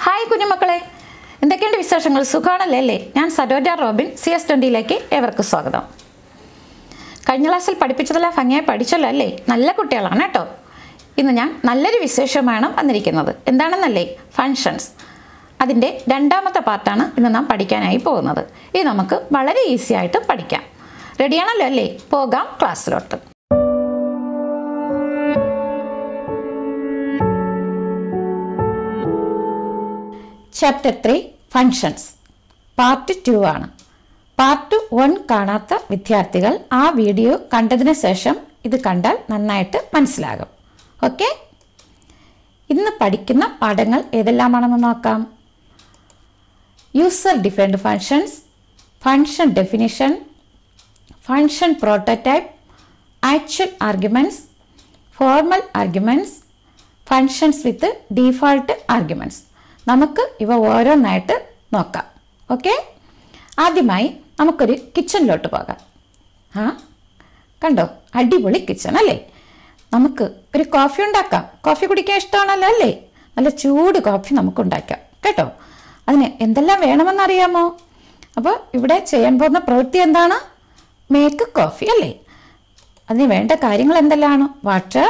Hi കുഞ്ഞുമക്കളെ എന്തൊക്കെയുണ്ട് വിശേഷങ്ങൾ സുഖമാണല്ലേ അല്ലേ ഞാൻ സരോജ റോബിൻ സി എസ് ട്വൻറ്റിയിലേക്ക് ഏവർക്കും സ്വാഗതം കഴിഞ്ഞ ക്ലാസ്സിൽ പഠിപ്പിച്ചതെല്ലാം ഭംഗിയായി പഠിച്ചല്ലോ അല്ലേ നല്ല കുട്ടികളാണ് കേട്ടോ ഇന്ന് ഞാൻ നല്ലൊരു വിശേഷമാണ് വന്നിരിക്കുന്നത് എന്താണെന്നല്ലേ ഫങ്ഷൻസ് അതിൻ്റെ രണ്ടാമത്തെ പാർട്ടാണ് ഇന്ന് നാം പഠിക്കാനായി പോകുന്നത് ഇത് നമുക്ക് വളരെ ഈസി ആയിട്ട് പഠിക്കാം റെഡിയാണല്ലോ അല്ലേ പോകാം ക്ലാസ്സിലോട്ട് chapter three functions part two ആണ് പാർട്ട് വൺ കാണാത്ത വിദ്യാർത്ഥികൾ ആ വീഡിയോ കണ്ടതിന് ശേഷം ഇത് കണ്ടാൽ നന്നായിട്ട് മനസ്സിലാകും ഓക്കെ ഇന്ന് പഠിക്കുന്ന പാഠങ്ങൾ ഏതെല്ലാമാണെന്ന് നോക്കാം user defined functions function definition function prototype actual arguments formal arguments functions with default arguments നമുക്ക് ഇവ ഓരോന്നായിട്ട് നോക്കാം ഓക്കെ ആദ്യമായി നമുക്കൊരു കിച്ചണിലോട്ട് പോകാം ആ കണ്ടോ അടിപൊളി കിച്ചൺ അല്ലേ നമുക്ക് ഒരു കോഫി ഉണ്ടാക്കാം കോഫി കുടിക്കാൻ ഇഷ്ടമാണല്ലോ അല്ലേ നല്ല ചൂട് കോഫി നമുക്ക് ഉണ്ടാക്കാം കേട്ടോ അതിന് എന്തെല്ലാം വേണമെന്നറിയാമോ അപ്പോൾ ഇവിടെ ചെയ്യാൻ പോകുന്ന പ്രവൃത്തി എന്താണ് മേക്ക് കോഫി അല്ലേ അതിന് വേണ്ട കാര്യങ്ങൾ എന്തെല്ലാം water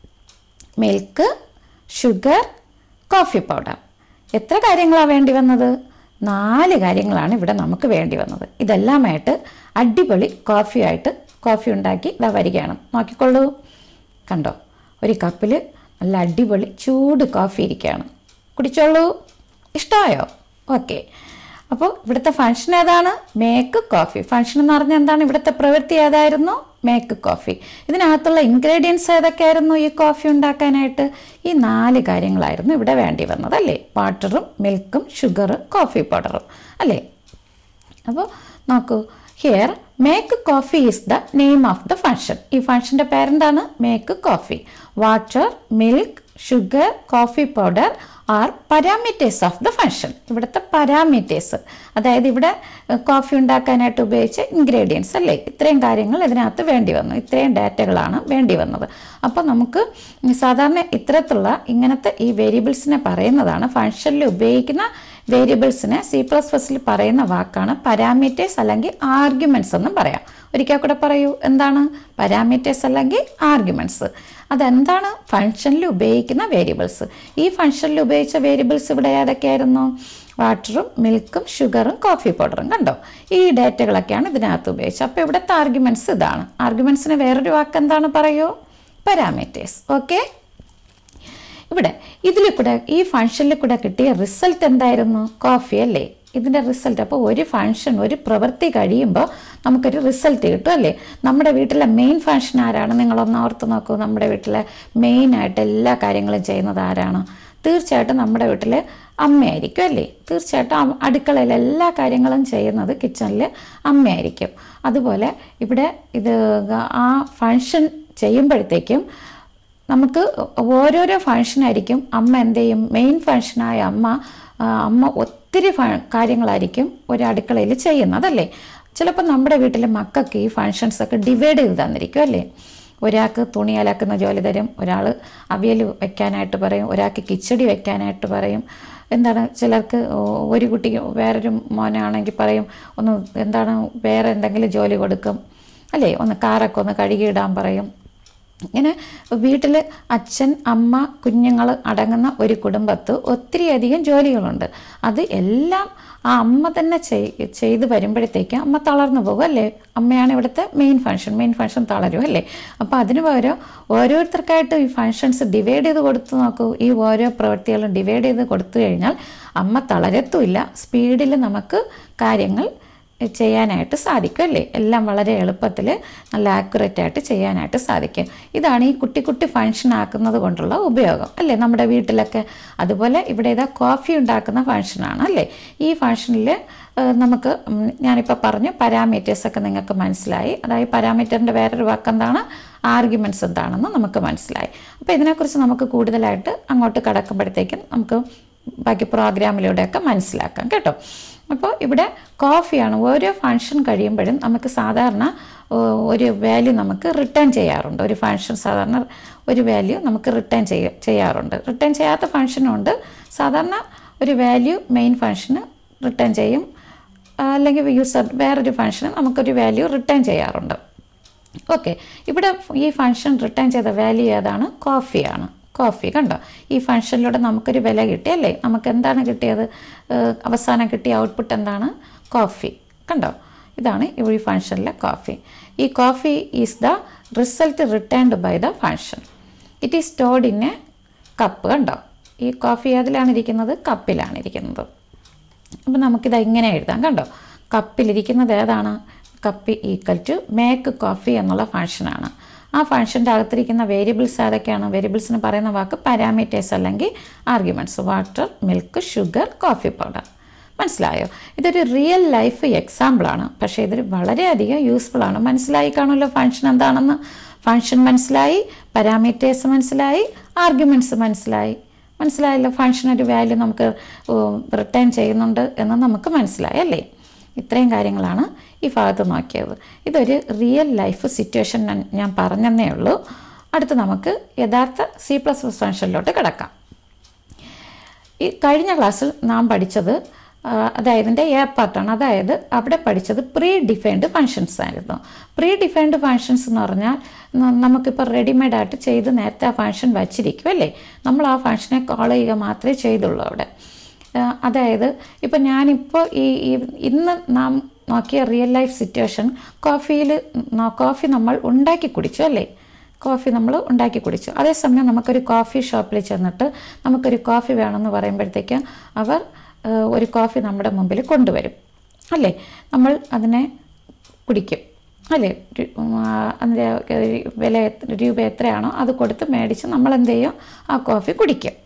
milk sugar coffee powder എത്ര കാര്യങ്ങളാണ് വേണ്ടി വന്നത് നാല് കാര്യങ്ങളാണ് ഇവിടെ നമുക്ക് വേണ്ടി വന്നത് ഇതെല്ലാമായിട്ട് അടിപൊളി കോഫിയായിട്ട് കോഫി ഉണ്ടാക്കി ഇതാ വരികയാണ് നോക്കിക്കൊള്ളൂ കണ്ടോ ഒരു കപ്പിൽ നല്ല അടിപൊളി ചൂട് കോഫി ഇരിക്കുകയാണ് കുടിച്ചോളൂ ഇഷ്ടമായോ ഓക്കെ അപ്പോൾ ഇവിടുത്തെ ഫങ്ഷൻ ഏതാണ് മേക്ക് കോഫി ഫങ്ഷൻ എന്ന് പറഞ്ഞാൽ എന്താണ് ഇവിടുത്തെ പ്രവൃത്തി ഏതായിരുന്നു മേക്ക് കോഫി ഇതിനകത്തുള്ള ഇൻഗ്രീഡിയൻസ് ഏതൊക്കെയായിരുന്നു ഈ കോഫി ഉണ്ടാക്കാനായിട്ട് ഈ നാല് കാര്യങ്ങളായിരുന്നു ഇവിടെ വേണ്ടി വന്നത് അല്ലേ വാട്ടറും മിൽക്കും ഷുഗറും കോഫി പൗഡറും അല്ലേ അപ്പോൾ നോക്കൂ here make coffee is the name of the function ഈ ഫങ്ഷൻ്റെ പേരെന്താണ് make coffee water milk sugar coffee powder are parameters of the function ഇവിടുത്തെ പാരാമീറ്റേഴ്സ് അതായത് ഇവിടെ കോഫി ഉണ്ടാക്കാനായിട്ട് ഉപയോഗിച്ച ഇൻഗ്രീഡിയൻസ് അല്ലേ ഇത്രയും കാര്യങ്ങൾ ഇതിനകത്ത് വേണ്ടി വന്നു ഇത്രയും ഡാറ്റകളാണ് വേണ്ടി വന്നത് അപ്പോൾ നമുക്ക് സാധാരണ ഇത്തരത്തിലുള്ള ഇങ്ങനത്തെ ഈ വേരിയബിൾസിനെ പറയുന്നതാണ് ഫങ്ഷനിൽ ഉപയോഗിക്കുന്ന വേരിയബിൾസിനെ സി പ്ലസ് പ്ലസിൽ പറയുന്ന വാക്കാണ് പാരാമീറ്റേഴ്സ് അല്ലെങ്കിൽ ആർഗ്യുമെൻറ്റ്സ് എന്നും പറയാം ഒരിക്കൽ കൂടെ പറയൂ എന്താണ് പാരാമീറ്റേഴ്സ് അല്ലെങ്കിൽ ആർഗ്യുമെൻറ്റ്സ് അതെന്താണ് ഫങ്ഷനിൽ ഉപയോഗിക്കുന്ന വേരിയബിൾസ് ഈ ഫങ്ഷനിൽ ഉപയോഗിച്ച വേരിയബിൾസ് ഇവിടെ ഏതൊക്കെയായിരുന്നു വാട്ടറും മിൽക്കും ഷുഗറും കോഫി പൗഡറും കണ്ടോ ഈ ഡേറ്റകളൊക്കെയാണ് ഇതിനകത്ത് ഉപയോഗിച്ചത് അപ്പോൾ ഇവിടുത്തെ ആർഗ്യുമെൻറ്റ്സ് ഇതാണ് ആർഗ്യുമെൻറ്റ്സിന് വേറൊരു വാക്ക് എന്താണ് പറയൂ പാരാമീറ്റേഴ്സ് ഓക്കെ ഇവിടെ ഇതിൽ കൂടെ ഈ ഫങ്ഷനിൽ കൂടെ കിട്ടിയ റിസൾട്ട് എന്തായിരുന്നു കോഫി അല്ലേ ഇതിൻ്റെ റിസൾട്ട് അപ്പോൾ ഒരു ഫങ്ഷൻ ഒരു പ്രവൃത്തി കഴിയുമ്പോൾ നമുക്കൊരു റിസൾട്ട് കിട്ടും അല്ലേ നമ്മുടെ വീട്ടിലെ മെയിൻ ഫങ്ഷൻ ആരാണ് നിങ്ങളൊന്ന് ഓർത്ത് നോക്കൂ നമ്മുടെ വീട്ടിലെ മെയിനായിട്ട് എല്ലാ കാര്യങ്ങളും ചെയ്യുന്നത് ആരാണ് തീർച്ചയായിട്ടും നമ്മുടെ വീട്ടിൽ അമ്മയായിരിക്കും അല്ലേ തീർച്ചയായിട്ടും അടുക്കളയിൽ എല്ലാ കാര്യങ്ങളും ചെയ്യുന്നത് കിച്ചണിൽ അമ്മയായിരിക്കും അതുപോലെ ഇവിടെ ഇത് ആ ഫങ്ഷൻ ചെയ്യുമ്പോഴത്തേക്കും നമുക്ക് ഓരോരോ ഫങ്ഷനായിരിക്കും അമ്മ എന്ത് ചെയ്യും മെയിൻ ഫങ്ഷനായ അമ്മ അമ്മ ഒത്തിരി കാര്യങ്ങളായിരിക്കും ഒരു അടുക്കളയിൽ ചെയ്യുന്നതല്ലേ ചിലപ്പോൾ നമ്മുടെ വീട്ടിലെ മക്കൾക്ക് ഈ ഫങ്ഷൻസ് ഒക്കെ ഡിവൈഡ് ചെയ്ത് തന്നിരിക്കും അല്ലേ ഒരാൾക്ക് തുണി അലക്കുന്ന ജോലി തരും ഒരാൾ അവിയൽ വെക്കാനായിട്ട് പറയും ഒരാൾക്ക് കിച്ചടി വെക്കാനായിട്ട് പറയും എന്താണ് ചിലർക്ക് ഒരു കുട്ടി വേറൊരു മോനാണെങ്കിൽ പറയും ഒന്ന് എന്താണ് വേറെ എന്തെങ്കിലും ജോലി കൊടുക്കും അല്ലേ ഒന്ന് കാറൊക്കെ ഒന്ന് കഴുകിയിടാൻ പറയും ഇങ്ങനെ വീട്ടിൽ അച്ഛൻ അമ്മ കുഞ്ഞുങ്ങൾ അടങ്ങുന്ന ഒരു കുടുംബത്ത് ഒത്തിരിയധികം ജോലികളുണ്ട് അത് എല്ലാം ആ അമ്മ തന്നെ ചെയ്ത് വരുമ്പോഴത്തേക്ക് അമ്മ തളർന്നു പോകും അല്ലേ അമ്മയാണ് ഇവിടുത്തെ മെയിൻ ഫങ്ഷൻ മെയിൻ ഫങ്ഷൻ തളരും അല്ലേ അപ്പോൾ അതിന് പകരം ഓരോരുത്തർക്കായിട്ട് ഈ ഫങ്ഷൻസ് ഡിവൈഡ് ചെയ്ത് കൊടുത്തു നോക്കൂ ഈ ഓരോ പ്രവൃത്തികളും ഡിവൈഡ് ചെയ്ത് കൊടുത്തു കഴിഞ്ഞാൽ അമ്മ തളരത്തുമില്ല സ്പീഡിൽ നമുക്ക് കാര്യങ്ങൾ ചെയ്യാനായിട്ട് സാധിക്കും അല്ലേ എല്ലാം വളരെ എളുപ്പത്തിൽ നല്ല ആക്യുറേറ്റ് ആയിട്ട് ചെയ്യാനായിട്ട് സാധിക്കും ഇതാണ് ഈ കുട്ടി കുട്ടി ഫങ്ഷൻ ആക്കുന്നത് കൊണ്ടുള്ള ഉപയോഗം അല്ലേ നമ്മുടെ വീട്ടിലൊക്കെ അതുപോലെ ഇവിടെ ഇതാ കോഫി ഉണ്ടാക്കുന്ന ഫങ്ഷനാണ് അല്ലേ ഈ ഫങ്ഷനിൽ നമുക്ക് ഞാനിപ്പോൾ പറഞ്ഞു പാരാമീറ്റേഴ്സൊക്കെ നിങ്ങൾക്ക് മനസ്സിലായി അതായത് പാരാമീറ്ററിൻ്റെ വേറൊരു വാക്ക് എന്താണ് ആർഗ്യുമെൻറ്റ്സ് എന്താണെന്ന് നമുക്ക് മനസ്സിലായി അപ്പോൾ ഇതിനെക്കുറിച്ച് നമുക്ക് കൂടുതലായിട്ട് അങ്ങോട്ട് കടക്കുമ്പോഴത്തേക്കും നമുക്ക് ബാക്കി പ്രോഗ്രാമിലൂടെയൊക്കെ മനസ്സിലാക്കാം കേട്ടോ അപ്പോൾ ഇവിടെ കോഫിയാണ് ഓരോ ഫങ്ഷൻ കഴിയുമ്പോഴും നമുക്ക് സാധാരണ ഒരു വാല്യൂ നമുക്ക് റിട്ടേൺ ചെയ്യാറുണ്ട് ഒരു ഫങ്ഷൻ സാധാരണ ഒരു വാല്യൂ നമുക്ക് റിട്ടേൺ ചെയ്യ ചെയ്യാറുണ്ട് റിട്ടേൺ ചെയ്യാത്ത ഫങ്ഷനും ഉണ്ട് സാധാരണ ഒരു വാല്യൂ മെയിൻ ഫംഗ്ഷന് റിട്ടേൺ ചെയ്യും ആ, അല്ലെങ്കിൽ യൂസർ വേറൊരു ഫംഗ്ഷന് നമുക്കൊരു വാല്യൂ റിട്ടേൺ ചെയ്യാറുണ്ട് ഓക്കെ ഇവിടെ ഈ ഫംഗ്ഷൻ റിട്ടേൺ ചെയ്ത വാല്യൂ ഏതാണ് കോഫിയാണ് കോഫി കണ്ടോ ഈ ഫംഗ്ഷനിലൂടെ നമുക്കൊരു വില കിട്ടി അല്ലേ നമുക്ക് എന്താണ് കിട്ടിയത് ഏഹ് അവസാനം കിട്ടിയ ഔട്ട്പുട്ട് എന്താണ് കോഫി കണ്ടോ ഇതാണ് ഈ ഫംഗ്ഷനിലെ കോഫി ഈ coffee is the result returned by the function it is stored in a cup കണ്ടോ ഈ കോഫി ഏതിലാണ് ഇരിക്കുന്നത് കപ്പിലാണ് ഇരിക്കുന്നത് അപ്പം നമുക്കിത് ഇങ്ങനെ എഴുതാം കണ്ടോ കപ്പിലിരിക്കുന്നത് ഏതാണ് കപ്പി ഈക്വൽ ടു മേക്ക് കോഫി എന്നുള്ള ഫംഗ്ഷനാണ് ആ ഫംഗ്ഷൻ്റെ അകത്തിരിക്കുന്ന വേരിയബിൾസ് ഏതൊക്കെയാണ് വേരിയബിൾസിന് പറയുന്ന വാക്ക് പാരാമീറ്റേഴ്സ് അല്ലെങ്കിൽ arguments water milk sugar coffee powder മനസ്സിലായോ ഇതൊരു റിയൽ ലൈഫ് എക്സാമ്പിളാണ് പക്ഷേ ഇതൊരു വളരെയധികം യൂസ്ഫുൾ ആണ് മനസ്സിലായി കാണുമല്ലോ ഫംഗ്ഷൻ എന്താണെന്ന് ഫംഗ്ഷൻ മനസ്സിലായി പാരാമീറ്റേഴ്സ് മനസ്സിലായി ആർഗ്യുമെൻറ്റ്സ് മനസ്സിലായി മനസ്സിലായല്ലോ ഫംഗ്ഷൻ ഒരു വാല്യൂ നമുക്ക് റിട്ടേൺ ചെയ്യുന്നുണ്ട് എന്ന് നമുക്ക് മനസ്സിലായി അല്ലേ ഇത്രയും കാര്യങ്ങളാണ് ഈ ഭാഗത്ത് നോക്കിയത് ഇതൊരു റിയൽ ലൈഫ് സിറ്റുവേഷൻ ഞാൻ- ഞാൻ പറഞ്ഞെന്നേ ഉള്ളൂ അടുത്ത് നമുക്ക് യഥാർത്ഥ സി പ്ലസ് പ്ലസ് ഫംഗ്ഷനിലോട്ട് കിടക്കാം ഈ കഴിഞ്ഞ ക്ലാസ്സിൽ നാം പഠിച്ചത് ആ, അതായത് ഇതിൻ്റെ എ പാർട്ടാണ് അതായത് അവിടെ പഠിച്ചത് പ്രീ ഡിഫൈൻഡ് ഫങ്ഷൻസ് ആയിരുന്നു പ്രീ ഡിഫൈൻഡ് ഫങ്ഷൻസ് എന്ന് പറഞ്ഞാൽ ന- നമുക്കിപ്പോൾ റെഡിമെയ്ഡ് ആയിട്ട് ചെയ്ത് നേരത്തെ ആ ഫങ്ഷൻ വച്ചിരിക്കും അല്ലേ നമ്മൾ ആ ഫങ്ഷനെ കോൾ ചെയ്യുക മാത്രമേ ചെയ്തുള്ളൂ അവിടെ ആ, അതായത് ഇപ്പം ഞാനിപ്പോൾ ഈ ഈ- ഇന്ന് നാം നോക്കിയ റിയൽ ലൈഫ് സിറ്റുവേഷൻ കോഫിയിൽ കോഫി നമ്മൾ ഉണ്ടാക്കി കുടിച്ചു അല്ലേ കോഫി നമ്മൾ ഉണ്ടാക്കി കുടിച്ചു അതേസമയം നമുക്കൊരു കോഫി ഷോപ്പിൽ ചെന്നിട്ട് നമുക്കൊരു കോഫി വേണമെന്ന് പറയുമ്പോഴത്തേക്ക് അവർ ആ, ഒരു കോഫി നമ്മുടെ മുമ്പിൽ കൊണ്ടുവരും അല്ലേ നമ്മൾ അതിനെ കുടിക്കും അല്ലേ രു- ആ, അതിൻ്റെ വില എത്ര- രൂപ എത്രയാണോ അത് കൊടുത്ത് മേടിച്ച് നമ്മൾ എന്ത് ചെയ്യും ആ കോഫി കുടിക്കും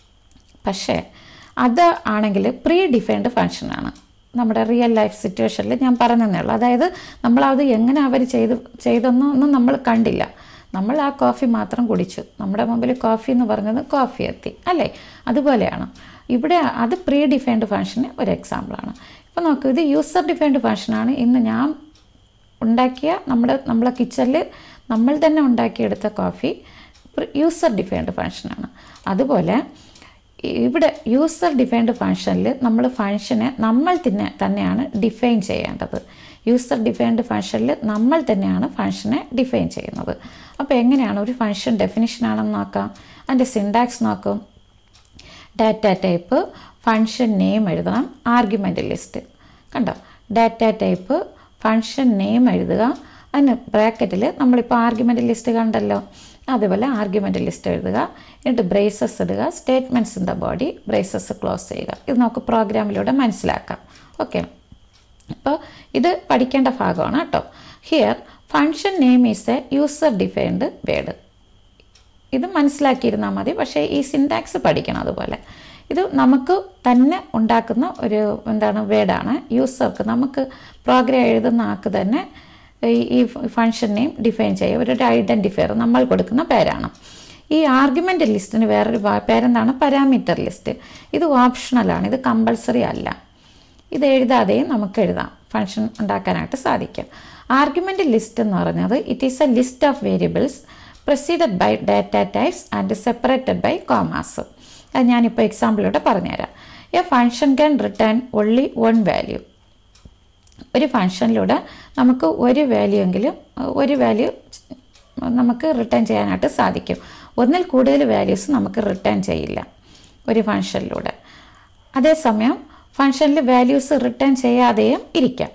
പക്ഷേ അത് ആണെങ്കിൽ പ്രീ ഡിഫൈൻഡ് ഫങ്ഷനാണ് നമ്മുടെ റിയൽ ലൈഫ് സിറ്റുവേഷനിൽ ഞാൻ പറഞ്ഞതേ ഉള്ളൂ അതായത് നമ്മളത് എങ്ങനെ അവർ ചെയ്ത് ചെയ്തെന്നോ ഒന്നും നമ്മൾ കണ്ടില്ല നമ്മൾ ആ കോഫി മാത്രം കുടിച്ചു നമ്മുടെ മുമ്പിൽ കോഫി എന്ന് പറഞ്ഞത് കോഫി എത്തി അല്ലേ അതുപോലെയാണ് ഇവിടെ അത് പ്രീ ഡിഫൈൻഡ് ഫങ്ഷന് ഒരു എക്സാമ്പിളാണ് ഇപ്പോൾ നോക്കൂ ഇത് യൂസർ ഡിഫൈൻഡ് ഫങ്ഷനാണ് ഇന്ന് ഞാൻ ഉണ്ടാക്കിയ നമ്മുടെ നമ്മളെ കിച്ചണിൽ നമ്മൾ തന്നെ ഉണ്ടാക്കിയെടുത്ത കോഫി യൂസർ ഡിഫൈൻഡ് ഫങ്ഷനാണ് അതുപോലെ ഇവിടെ യൂസർ ഡിഫൈൻഡ് ഫങ്ഷനിൽ നമ്മൾ ഫങ്ഷനെ നമ്മൾ തന്നെ തന്നെയാണ് ഡിഫൈൻ ചെയ്യേണ്ടത് യൂസർ ഡിഫൈൻഡ് ഫങ്ഷനിൽ നമ്മൾ തന്നെയാണ് ഫങ്ഷനെ ഡിഫൈൻ ചെയ്യുന്നത് അപ്പോൾ എങ്ങനെയാണ് ഒരു ഫങ്ഷൻ ഡെഫിനിഷനാണെന്ന് നോക്കാം അതിൻ്റെ സിൻടാക്സ് നോക്കും ഡാറ്റ ടൈപ്പ് ഫങ്ഷൻ നെയിം എഴുതണം ആർഗ്യുമെൻ്റ് ലിസ്റ്റ് കണ്ടോ ഡാറ്റ ടൈപ്പ് ഫങ്ഷൻ നെയിം എഴുതുക അതിന് ബ്രാക്കറ്റിൽ നമ്മളിപ്പോൾ ആർഗ്യുമെൻ്റ് ലിസ്റ്റ് കണ്ടല്ലോ അതുപോലെ ആർഗ്യുമെൻ്റ് ലിസ്റ്റ് എഴുതുക എന്നിട്ട് ബ്രേസസ് ഇടുക statements in the body braces close ചെയ്യുക ഇത് നമുക്ക് പ്രോഗ്രാമിലൂടെ മനസ്സിലാക്കാം ഓക്കെ അപ്പോൾ ഇത് പഠിക്കേണ്ട ഭാഗമാണ് കേട്ടോ here function name is a user defined word ഇത് മനസ്സിലാക്കിയിരുന്നാൽ മതി പക്ഷേ ഈ സിൻടാക്സ് പഠിക്കണം അതുപോലെ ഇത് നമുക്ക് തന്നെ ഉണ്ടാക്കുന്ന ഒരു എന്താണ് വേർഡാണ് യൂസർക്ക് നമുക്ക് പ്രോഗ്രാം എഴുതുന്ന ആൾക്ക് തന്നെ ഈ ഈ ഫങ്ഷൻ നെയിം ഡിഫൈൻ ചെയ്യുക ഒരു ഐഡൻറ്റിഫയർ നമ്മൾ കൊടുക്കുന്ന പേരാണ് ഈ ആർഗ്യുമെൻ്റ് ലിസ്റ്റിന് വേറൊരു വാ- പേരെന്താണ് പാരാമീറ്റർ ലിസ്റ്റ് ഇത് ഓപ്ഷണലാണ് ഇത് കമ്പൾസറി അല്ല ഇത് എഴുതാതെയും നമുക്ക് എഴുതാം ഫങ്ഷൻ ഉണ്ടാക്കാനായിട്ട് സാധിക്കും ആർഗ്യുമെൻ്റ് ലിസ്റ്റ് എന്ന് പറഞ്ഞത് it is a list of variables preceded by data types and separated by commas അത് ഞാനിപ്പോൾ എക്സാമ്പിളിലൂടെ പറഞ്ഞുതരാം a function can return only one value ഒരു ഫങ്ഷനിലൂടെ നമുക്ക് ഒരു വാല്യൂ എങ്കിലും ഒരു വാല്യൂ നമുക്ക് റിട്ടേൺ ചെയ്യാനായിട്ട് സാധിക്കും ഒന്നിൽ കൂടുതൽ വാല്യൂസ് നമുക്ക് റിട്ടേൺ ചെയ്യില്ല ഒരു ഫങ്ഷനിലൂടെ അതേസമയം ഫങ്ഷനിൽ വാല്യൂസ് റിട്ടേൺ ചെയ്യാതെയും ഇരിക്കാം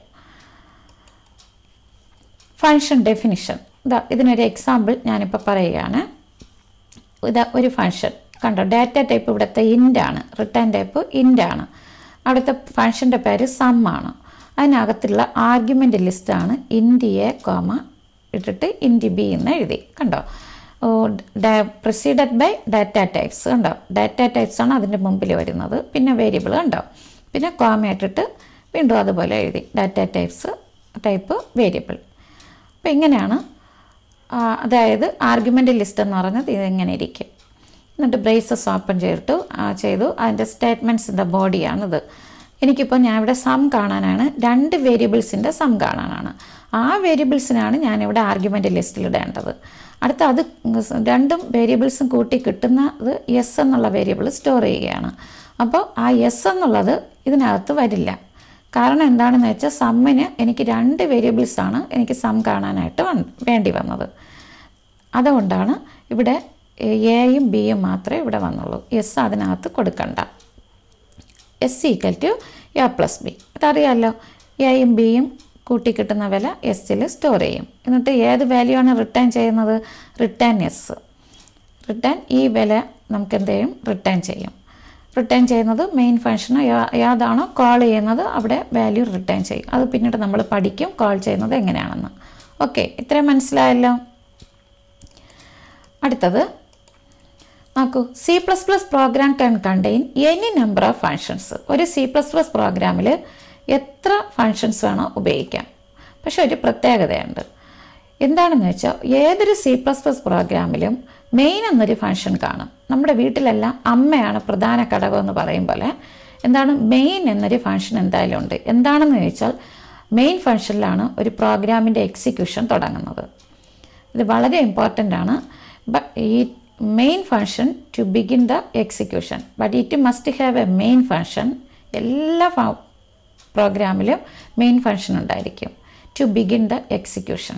ഫങ്ഷൻ ഡെഫിനിഷൻ ഇതാ ഇതിനൊരു എക്സാമ്പിൾ ഞാനിപ്പോൾ പറയുകയാണ് ഇതാ ഒരു ഫങ്ഷൻ കണ്ടോ ഡാറ്റ ടൈപ്പ് ഇവിടുത്തെ ഇൻ്റ് ആണ് റിട്ടേൺ ടൈപ്പ് ഇൻ്റ് ആണ് അവിടുത്തെ ഫങ്ഷൻ്റെ പേര് സം ആണ് അതിനകത്തുള്ള ആർഗ്യുമെൻ്റ് ലിസ്റ്റാണ് ഇൻഡ് എ കോമ ഇട്ടിട്ട് ഇൻഡ് ബി എന്ന് എഴുതി കണ്ടോ പ്രൊസീഡഡ് ബൈ ഡാറ്റ ടൈപ്സ് കണ്ടോ ഡാറ്റ ടൈപ്സ് ആണ് അതിൻ്റെ മുമ്പിൽ വരുന്നത് പിന്നെ വേരിയബിൾ കണ്ടോ പിന്നെ കോമ ഇട്ടിട്ട് വീണ്ടും അതുപോലെ എഴുതി ഡാറ്റ ടൈപ്സ് ടൈപ്പ് വേരിയബിൾ അപ്പോൾ ഇങ്ങനെയാണ് ആ, അതായത് ആർഗ്യുമെൻ്റ് ലിസ്റ്റ് എന്ന് പറഞ്ഞത് ഇതെങ്ങനെ ഇരിക്കും എന്നിട്ട് ബ്രേസസ് ഓപ്പൺ ചെയ്തിട്ടു ആ, ചെയ്തു അതിൻ്റെ സ്റ്റേറ്റ്മെൻറ്റ്സിൻ്റെ ബോഡിയാണിത് എനിക്കിപ്പോൾ ഞാൻ ഇവിടെ സം കാണാനാണ് രണ്ട് വേരിയബിൾസിൻ്റെ സം കാണാനാണ് ആ വേരിയബിൾസിനാണ് ഞാനിവിടെ ആർഗ്യുമെൻ്റ് ലിസ്റ്റിൽ ഇടേണ്ടത് അടുത്ത അത് രണ്ടും വേരിയബിൾസും കൂട്ടി കിട്ടുന്നത് എസ് എന്നുള്ള വേരിയബിൾ സ്റ്റോർ ചെയ്യുകയാണ് അപ്പോൾ ആ എസ് എന്നുള്ളത് ഇതിനകത്ത് വരില്ല കാരണം എന്താണെന്ന് വെച്ചാൽ സമ്മിന് എനിക്ക് രണ്ട് വേരിയബിൾസ് ആണ് എനിക്ക് സം കാണാനായിട്ട് വന്ന് വേണ്ടി വന്നത് അതുകൊണ്ടാണ് ഇവിടെ എയും ബിയും മാത്രമേ ഇവിടെ വന്നുള്ളൂ എസ് അതിനകത്ത് കൊടുക്കണ്ട S equal to A plus B അതറിയാമല്ലോ എയും ബിയും കൂട്ടിക്കിട്ടുന്ന വില എസ്സിൽ സ്റ്റോർ ചെയ്യും എന്നിട്ട് ഏത് വാല്യൂ ആണ് റിട്ടേൺ ചെയ്യുന്നത് റിട്ടേൺ എസ് റിട്ടേൺ ഈ വില നമുക്ക് എന്ത് ചെയ്യും റിട്ടേൺ ചെയ്യും റിട്ടേൺ ചെയ്യുന്നത് മെയിൻ ഫംഗ്ഷൻ ഏതാണോ കോൾ ചെയ്യുന്നത് അവിടെ വാല്യൂ റിട്ടേൺ ചെയ്യും അത് പിന്നീട് നമ്മൾ പഠിക്കും കോൾ ചെയ്യുന്നത് എങ്ങനെയാണെന്ന് ഓക്കെ ഇത്രയും മനസ്സിലായല്ലോ അടുത്തത് നോക്കൂ C plus plus program con contain any number of functions ഒരു സി പ്ലസ് പ്ലസ് പ്രോഗ്രാമിൽ എത്ര ഫങ്ഷൻസ് വേണോ ഉപയോഗിക്കാം പക്ഷെ ഒരു പ്രത്യേകതയുണ്ട് എന്താണെന്ന് വെച്ചാൽ ഏതൊരു സി പ്ലസ് പ്ലസ് പ്രോഗ്രാമിലും മെയിൻ എന്നൊരു ഫങ്ഷൻ കാണും നമ്മുടെ വീട്ടിലെല്ലാം അമ്മയാണ് പ്രധാന ഘടകം എന്ന് പറയും പോലെ എന്താണ് മെയിൻ എന്നൊരു ഫങ്ഷൻ എന്തായാലും ഉണ്ട് എന്താണെന്ന് ചോദിച്ചാൽ മെയിൻ ഫങ്ഷനിലാണ് ഒരു പ്രോഗ്രാമിൻ്റെ എക്സിക്യൂഷൻ തുടങ്ങുന്നത് ഇത് വളരെ ഇമ്പോർട്ടൻ്റ് ആണ് ബട്ട് ഈ main function to begin the execution but it must have a main function എല്ലാ പ്രോഗ്രാമിലും മെയിൻ ഫങ്ഷൻ ഉണ്ടായിരിക്കും to begin the execution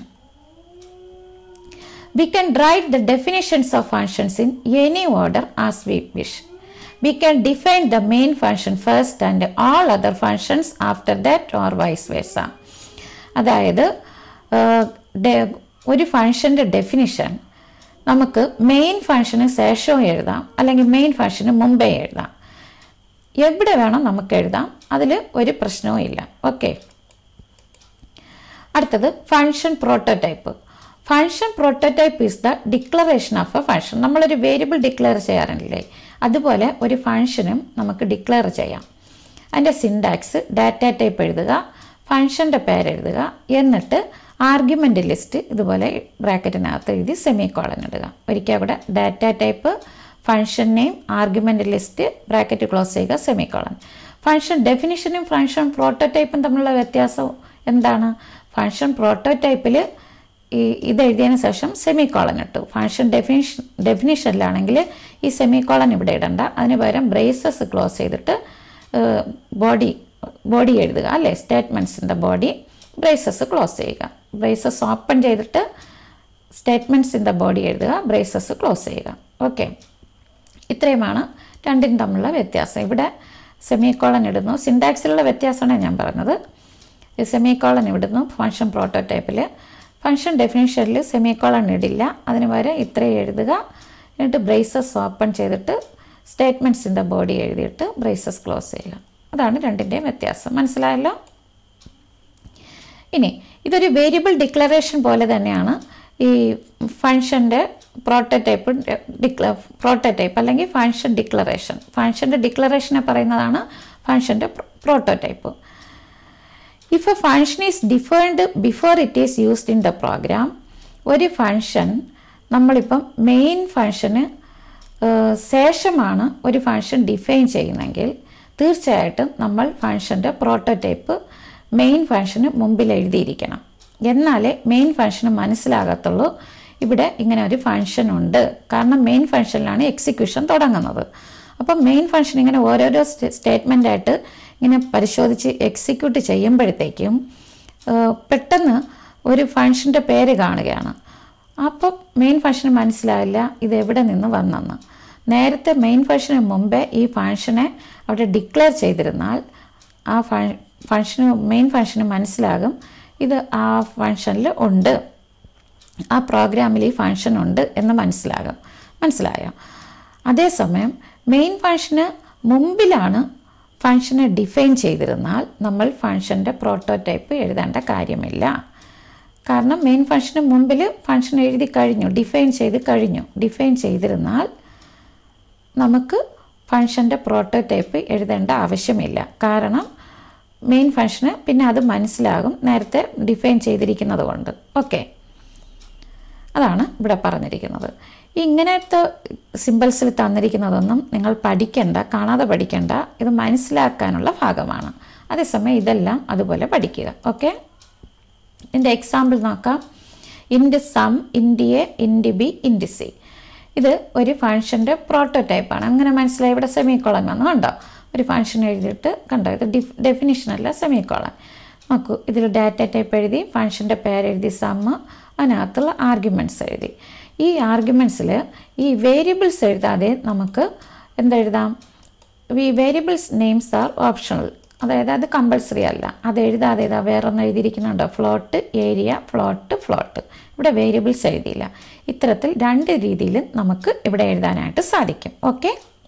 We can write the definitions of functions in any order as we wish. We can define the main function first and all other functions after that or vice versa. അതായത് ഒരു ഫങ്ഷൻ്റെ definition നമുക്ക് main ഫങ്ഷന് ശേഷവും എഴുതാം അല്ലെങ്കിൽ main ഫങ്ഷന് മുമ്പേ എഴുതാം എവിടെ വേണം നമുക്ക് എഴുതാം അതിൽ ഒരു പ്രശ്നവും ഇല്ല ഓക്കെ അടുത്തത് function prototype function prototype is the declaration of a function നമ്മളൊരു വേരിയബിൾ ഡിക്ലെയർ ചെയ്യാറില്ലേ അതുപോലെ ഒരു ഫങ്ഷനും നമുക്ക് ഡിക്ലെയർ ചെയ്യാം അതിൻ്റെ സിൻഡാക്സ് ഡാറ്റ ടൈപ്പ് എഴുതുക ഫങ്ഷൻ്റെ പേര് എഴുതുക എന്നിട്ട് ആർഗ്യുമെൻ്റ് ലിസ്റ്റ് ഇതുപോലെ ബ്രാക്കറ്റിനകത്ത് എഴുതി സെമി കോളൻ ഇടുക ഒരിക്കൽ അവിടെ data type function name argument list bracket close ചെയ്യുക സെമി കോളൻ ഫങ്ഷൻ ഡെഫിനിഷനും ഫങ്ഷൻ പ്രോട്ടോടൈപ്പും തമ്മിലുള്ള വ്യത്യാസം എന്താണ് ഫങ്ഷൻ പ്രോട്ടോടൈപ്പിൽ ഈ ഇത് എഴുതിയതിന് ശേഷം സെമി കോളൻ ഇട്ടു ഫങ്ഷൻ ഡെഫിനിഷൻ ഡെഫിനിഷനിലാണെങ്കിൽ ഈ സെമി കോളൻ ഇവിടെ ഇടണ്ട അതിന് പകരം ബ്രേസസ് ക്ലോസ് ചെയ്തിട്ട് ബോഡി ബോഡി എഴുതുക അല്ലേ സ്റ്റേറ്റ്മെൻറ്റ്സിൻ്റെ ബോഡി ബ്രേസസ് ക്ലോസ് ചെയ്യുക ബ്രേസസ് ഓപ്പൺ ചെയ്തിട്ട് സ്റ്റേറ്റ്മെൻറ്റ്സിൻ്റെ ബോഡി എഴുതുക ബ്രേസസ് ക്ലോസ് ചെയ്യുക ഓക്കെ ഇത്രയുമാണ് രണ്ടിനും തമ്മിലുള്ള വ്യത്യാസം ഇവിടെ സെമി കോളൻ ഇടുന്നു സിൻടാക്സിലുള്ള വ്യത്യാസമാണ് ഞാൻ പറഞ്ഞത് സെമി കോളൻ ഇടുന്നു ഫങ്ഷൻ പ്രോട്ടോടൈപ്പിൽ ഫങ്ഷൻ ഡെഫിനിഷനിൽ സെമി കോളൺ ഇടില്ല അതിന് പകരം ഇത്രയും എഴുതുക എന്നിട്ട് ബ്രേസസ് ഓപ്പൺ ചെയ്തിട്ട് സ്റ്റേറ്റ്മെൻറ്റ്സിൻ്റെ ബോഡി എഴുതിയിട്ട് ബ്രേസസ് ക്ലോസ് ചെയ്യുക അതാണ് രണ്ടിൻ്റെയും വ്യത്യാസം മനസ്സിലായല്ലോ ഇനി ഇതൊരു വേരിയബിൾ ഡിക്ലറേഷൻ പോലെ തന്നെയാണ് ഈ ഫങ്ഷൻ്റെ പ്രോട്ടോടൈപ്പ് ഡിക്ല പ്രോട്ടോടൈപ്പ് അല്ലെങ്കിൽ ഫങ്ഷൻ ഡിക്ലറേഷൻ ഫങ്ഷൻ്റെ ഡിക്ലറേഷനെ പറയുന്നതാണ് ഫങ്ഷൻ്റെ prototype if a function is defined before it is used in the program ഒരു ഫങ്ഷൻ നമ്മളിപ്പം മെയിൻ ഫങ്ഷന് ശേഷമാണ് ഒരു ഫങ്ഷൻ ഡിഫൈൻ ചെയ്യുന്നതെങ്കിൽ തീർച്ചയായിട്ടും നമ്മൾ ഫങ്ഷൻ്റെ പ്രോട്ടോടൈപ്പ് മെയിൻ ഫങ്ഷന് മുമ്പിൽ എഴുതിയിരിക്കണം എന്നാലേ മെയിൻ ഫങ്ഷന് മനസ്സിലാകത്തുള്ളൂ ഇവിടെ ഇങ്ങനെ ഒരു ഫങ്ഷൻ ഉണ്ട് കാരണം മെയിൻ ഫങ്ഷനിലാണ് എക്സിക്യൂഷൻ തുടങ്ങുന്നത് അപ്പം മെയിൻ ഫങ്ഷൻ ഇങ്ങനെ ഓരോരോ സ്റ്റേറ്റ്മെൻ്റ് ആയിട്ട് ഇങ്ങനെ പരിശോധിച്ച് എക്സിക്യൂട്ട് ചെയ്യുമ്പോഴത്തേക്കും പെട്ടെന്ന് ഒരു ഫങ്ഷൻ്റെ പേര് കാണുകയാണ് അപ്പോൾ മെയിൻ ഫങ്ഷന് മനസ്സിലാവില്ല ഇത് എവിടെ നിന്ന് വന്നെന്ന് നേരത്തെ മെയിൻ ഫങ്ഷന് മുമ്പേ ഈ ഫങ്ഷനെ അവിടെ ഡിക്ലെയർ ചെയ്തിരുന്നാൽ ആ ഫങ്ഷന് മെയിൻ ഫങ്ഷന് മനസ്സിലാകും ഇത് ആ ഫങ്ഷനിൽ ഉണ്ട് ആ പ്രോഗ്രാമിൽ ഈ ഫങ്ഷൻ ഉണ്ട് എന്ന് മനസ്സിലാകും മനസ്സിലായോ അതേസമയം മെയിൻ ഫങ്ഷന് മുമ്പിലാണ് ഫങ്ഷനെ ഡിഫൈൻ ചെയ്തിരുന്നാൽ നമ്മൾ ഫങ്ഷൻ്റെ പ്രോട്ടോടൈപ്പ് എഴുതേണ്ട കാര്യമില്ല കാരണം മെയിൻ ഫങ്ഷന് മുമ്പിൽ ഫങ്ഷൻ എഴുതി കഴിഞ്ഞു ഡിഫൈൻ ചെയ്ത് കഴിഞ്ഞു ഡിഫൈൻ ചെയ്തിരുന്നാൽ നമുക്ക് ഫങ്ഷൻ്റെ പ്രോട്ടോടൈപ്പ് എഴുതേണ്ട ആവശ്യമില്ല കാരണം മെയിൻ ഫങ്ഷന് പിന്നെ അത് മനസ്സിലാകും നേരത്തെ ഡിഫൈൻ ചെയ്തിരിക്കുന്നത് കൊണ്ട് ഓക്കെ അതാണ് ഇവിടെ പറഞ്ഞിരിക്കുന്നത് ഇങ്ങനത്തെ സിമ്പിൾസിൽ തന്നിരിക്കുന്നതൊന്നും നിങ്ങൾ പഠിക്കേണ്ട കാണാതെ പഠിക്കേണ്ട ഇത് മനസ്സിലാക്കാനുള്ള ഭാഗമാണ് അതേസമയം ഇതെല്ലാം അതുപോലെ പഠിക്കുക ഓക്കെ ഇതിൻ്റെ എക്സാമ്പിൾ നോക്കാം ഇൻഡ് സം ഇൻഡ് എ ഇൻഡ് ബി ഇൻഡ് സി ഇത് ഒരു ഫങ്ഷൻ്റെ പ്രോട്ടോടൈപ്പാണ് അങ്ങനെ മനസ്സിലായി ഇവിടെ സെമി കോളൻ വന്നു കണ്ടോ ഒരു ഫംഗ്ഷൻ എഴുതിയിട്ട് കണ്ടോ ഇത് ഡിഫ് ഡെഫിനിഷനല്ല സെമി കോളൻ നോക്കൂ ഇതിൽ ഡാറ്റ ടൈപ്പ് എഴുതി ഫംഗ്ഷൻ്റെ പേരെഴുതി സമ്മ് അതിനകത്തുള്ള ആർഗ്യുമെൻറ്റ്സ് എഴുതി ഈ ആർഗ്യുമെൻറ്റ്സിൽ ഈ വേരിയബിൾസ് എഴുതാതെ നമുക്ക് എന്തെഴുതാം ഈ വേരിയബിൾസ് നെയിംസ് ആർ ഓപ്ഷണൽ അതായത് അത് കമ്പൾസറി അല്ല അത് എഴുതാതെ ഇതാ വേറെ ഒന്ന് എഴുതിയിരിക്കുന്നുണ്ടോ ഫ്ലോട്ട് ഏരിയ ഫ്ലോട്ട് ഫ്ലോട്ട് ഇവിടെ വേരിയബിൾസ് എഴുതിയില്ല ഇത്തരത്തിൽ രണ്ട് രീതിയിൽ നമുക്ക് ഇവിടെ എഴുതാനായിട്ട് സാധിക്കും ഓക്കെ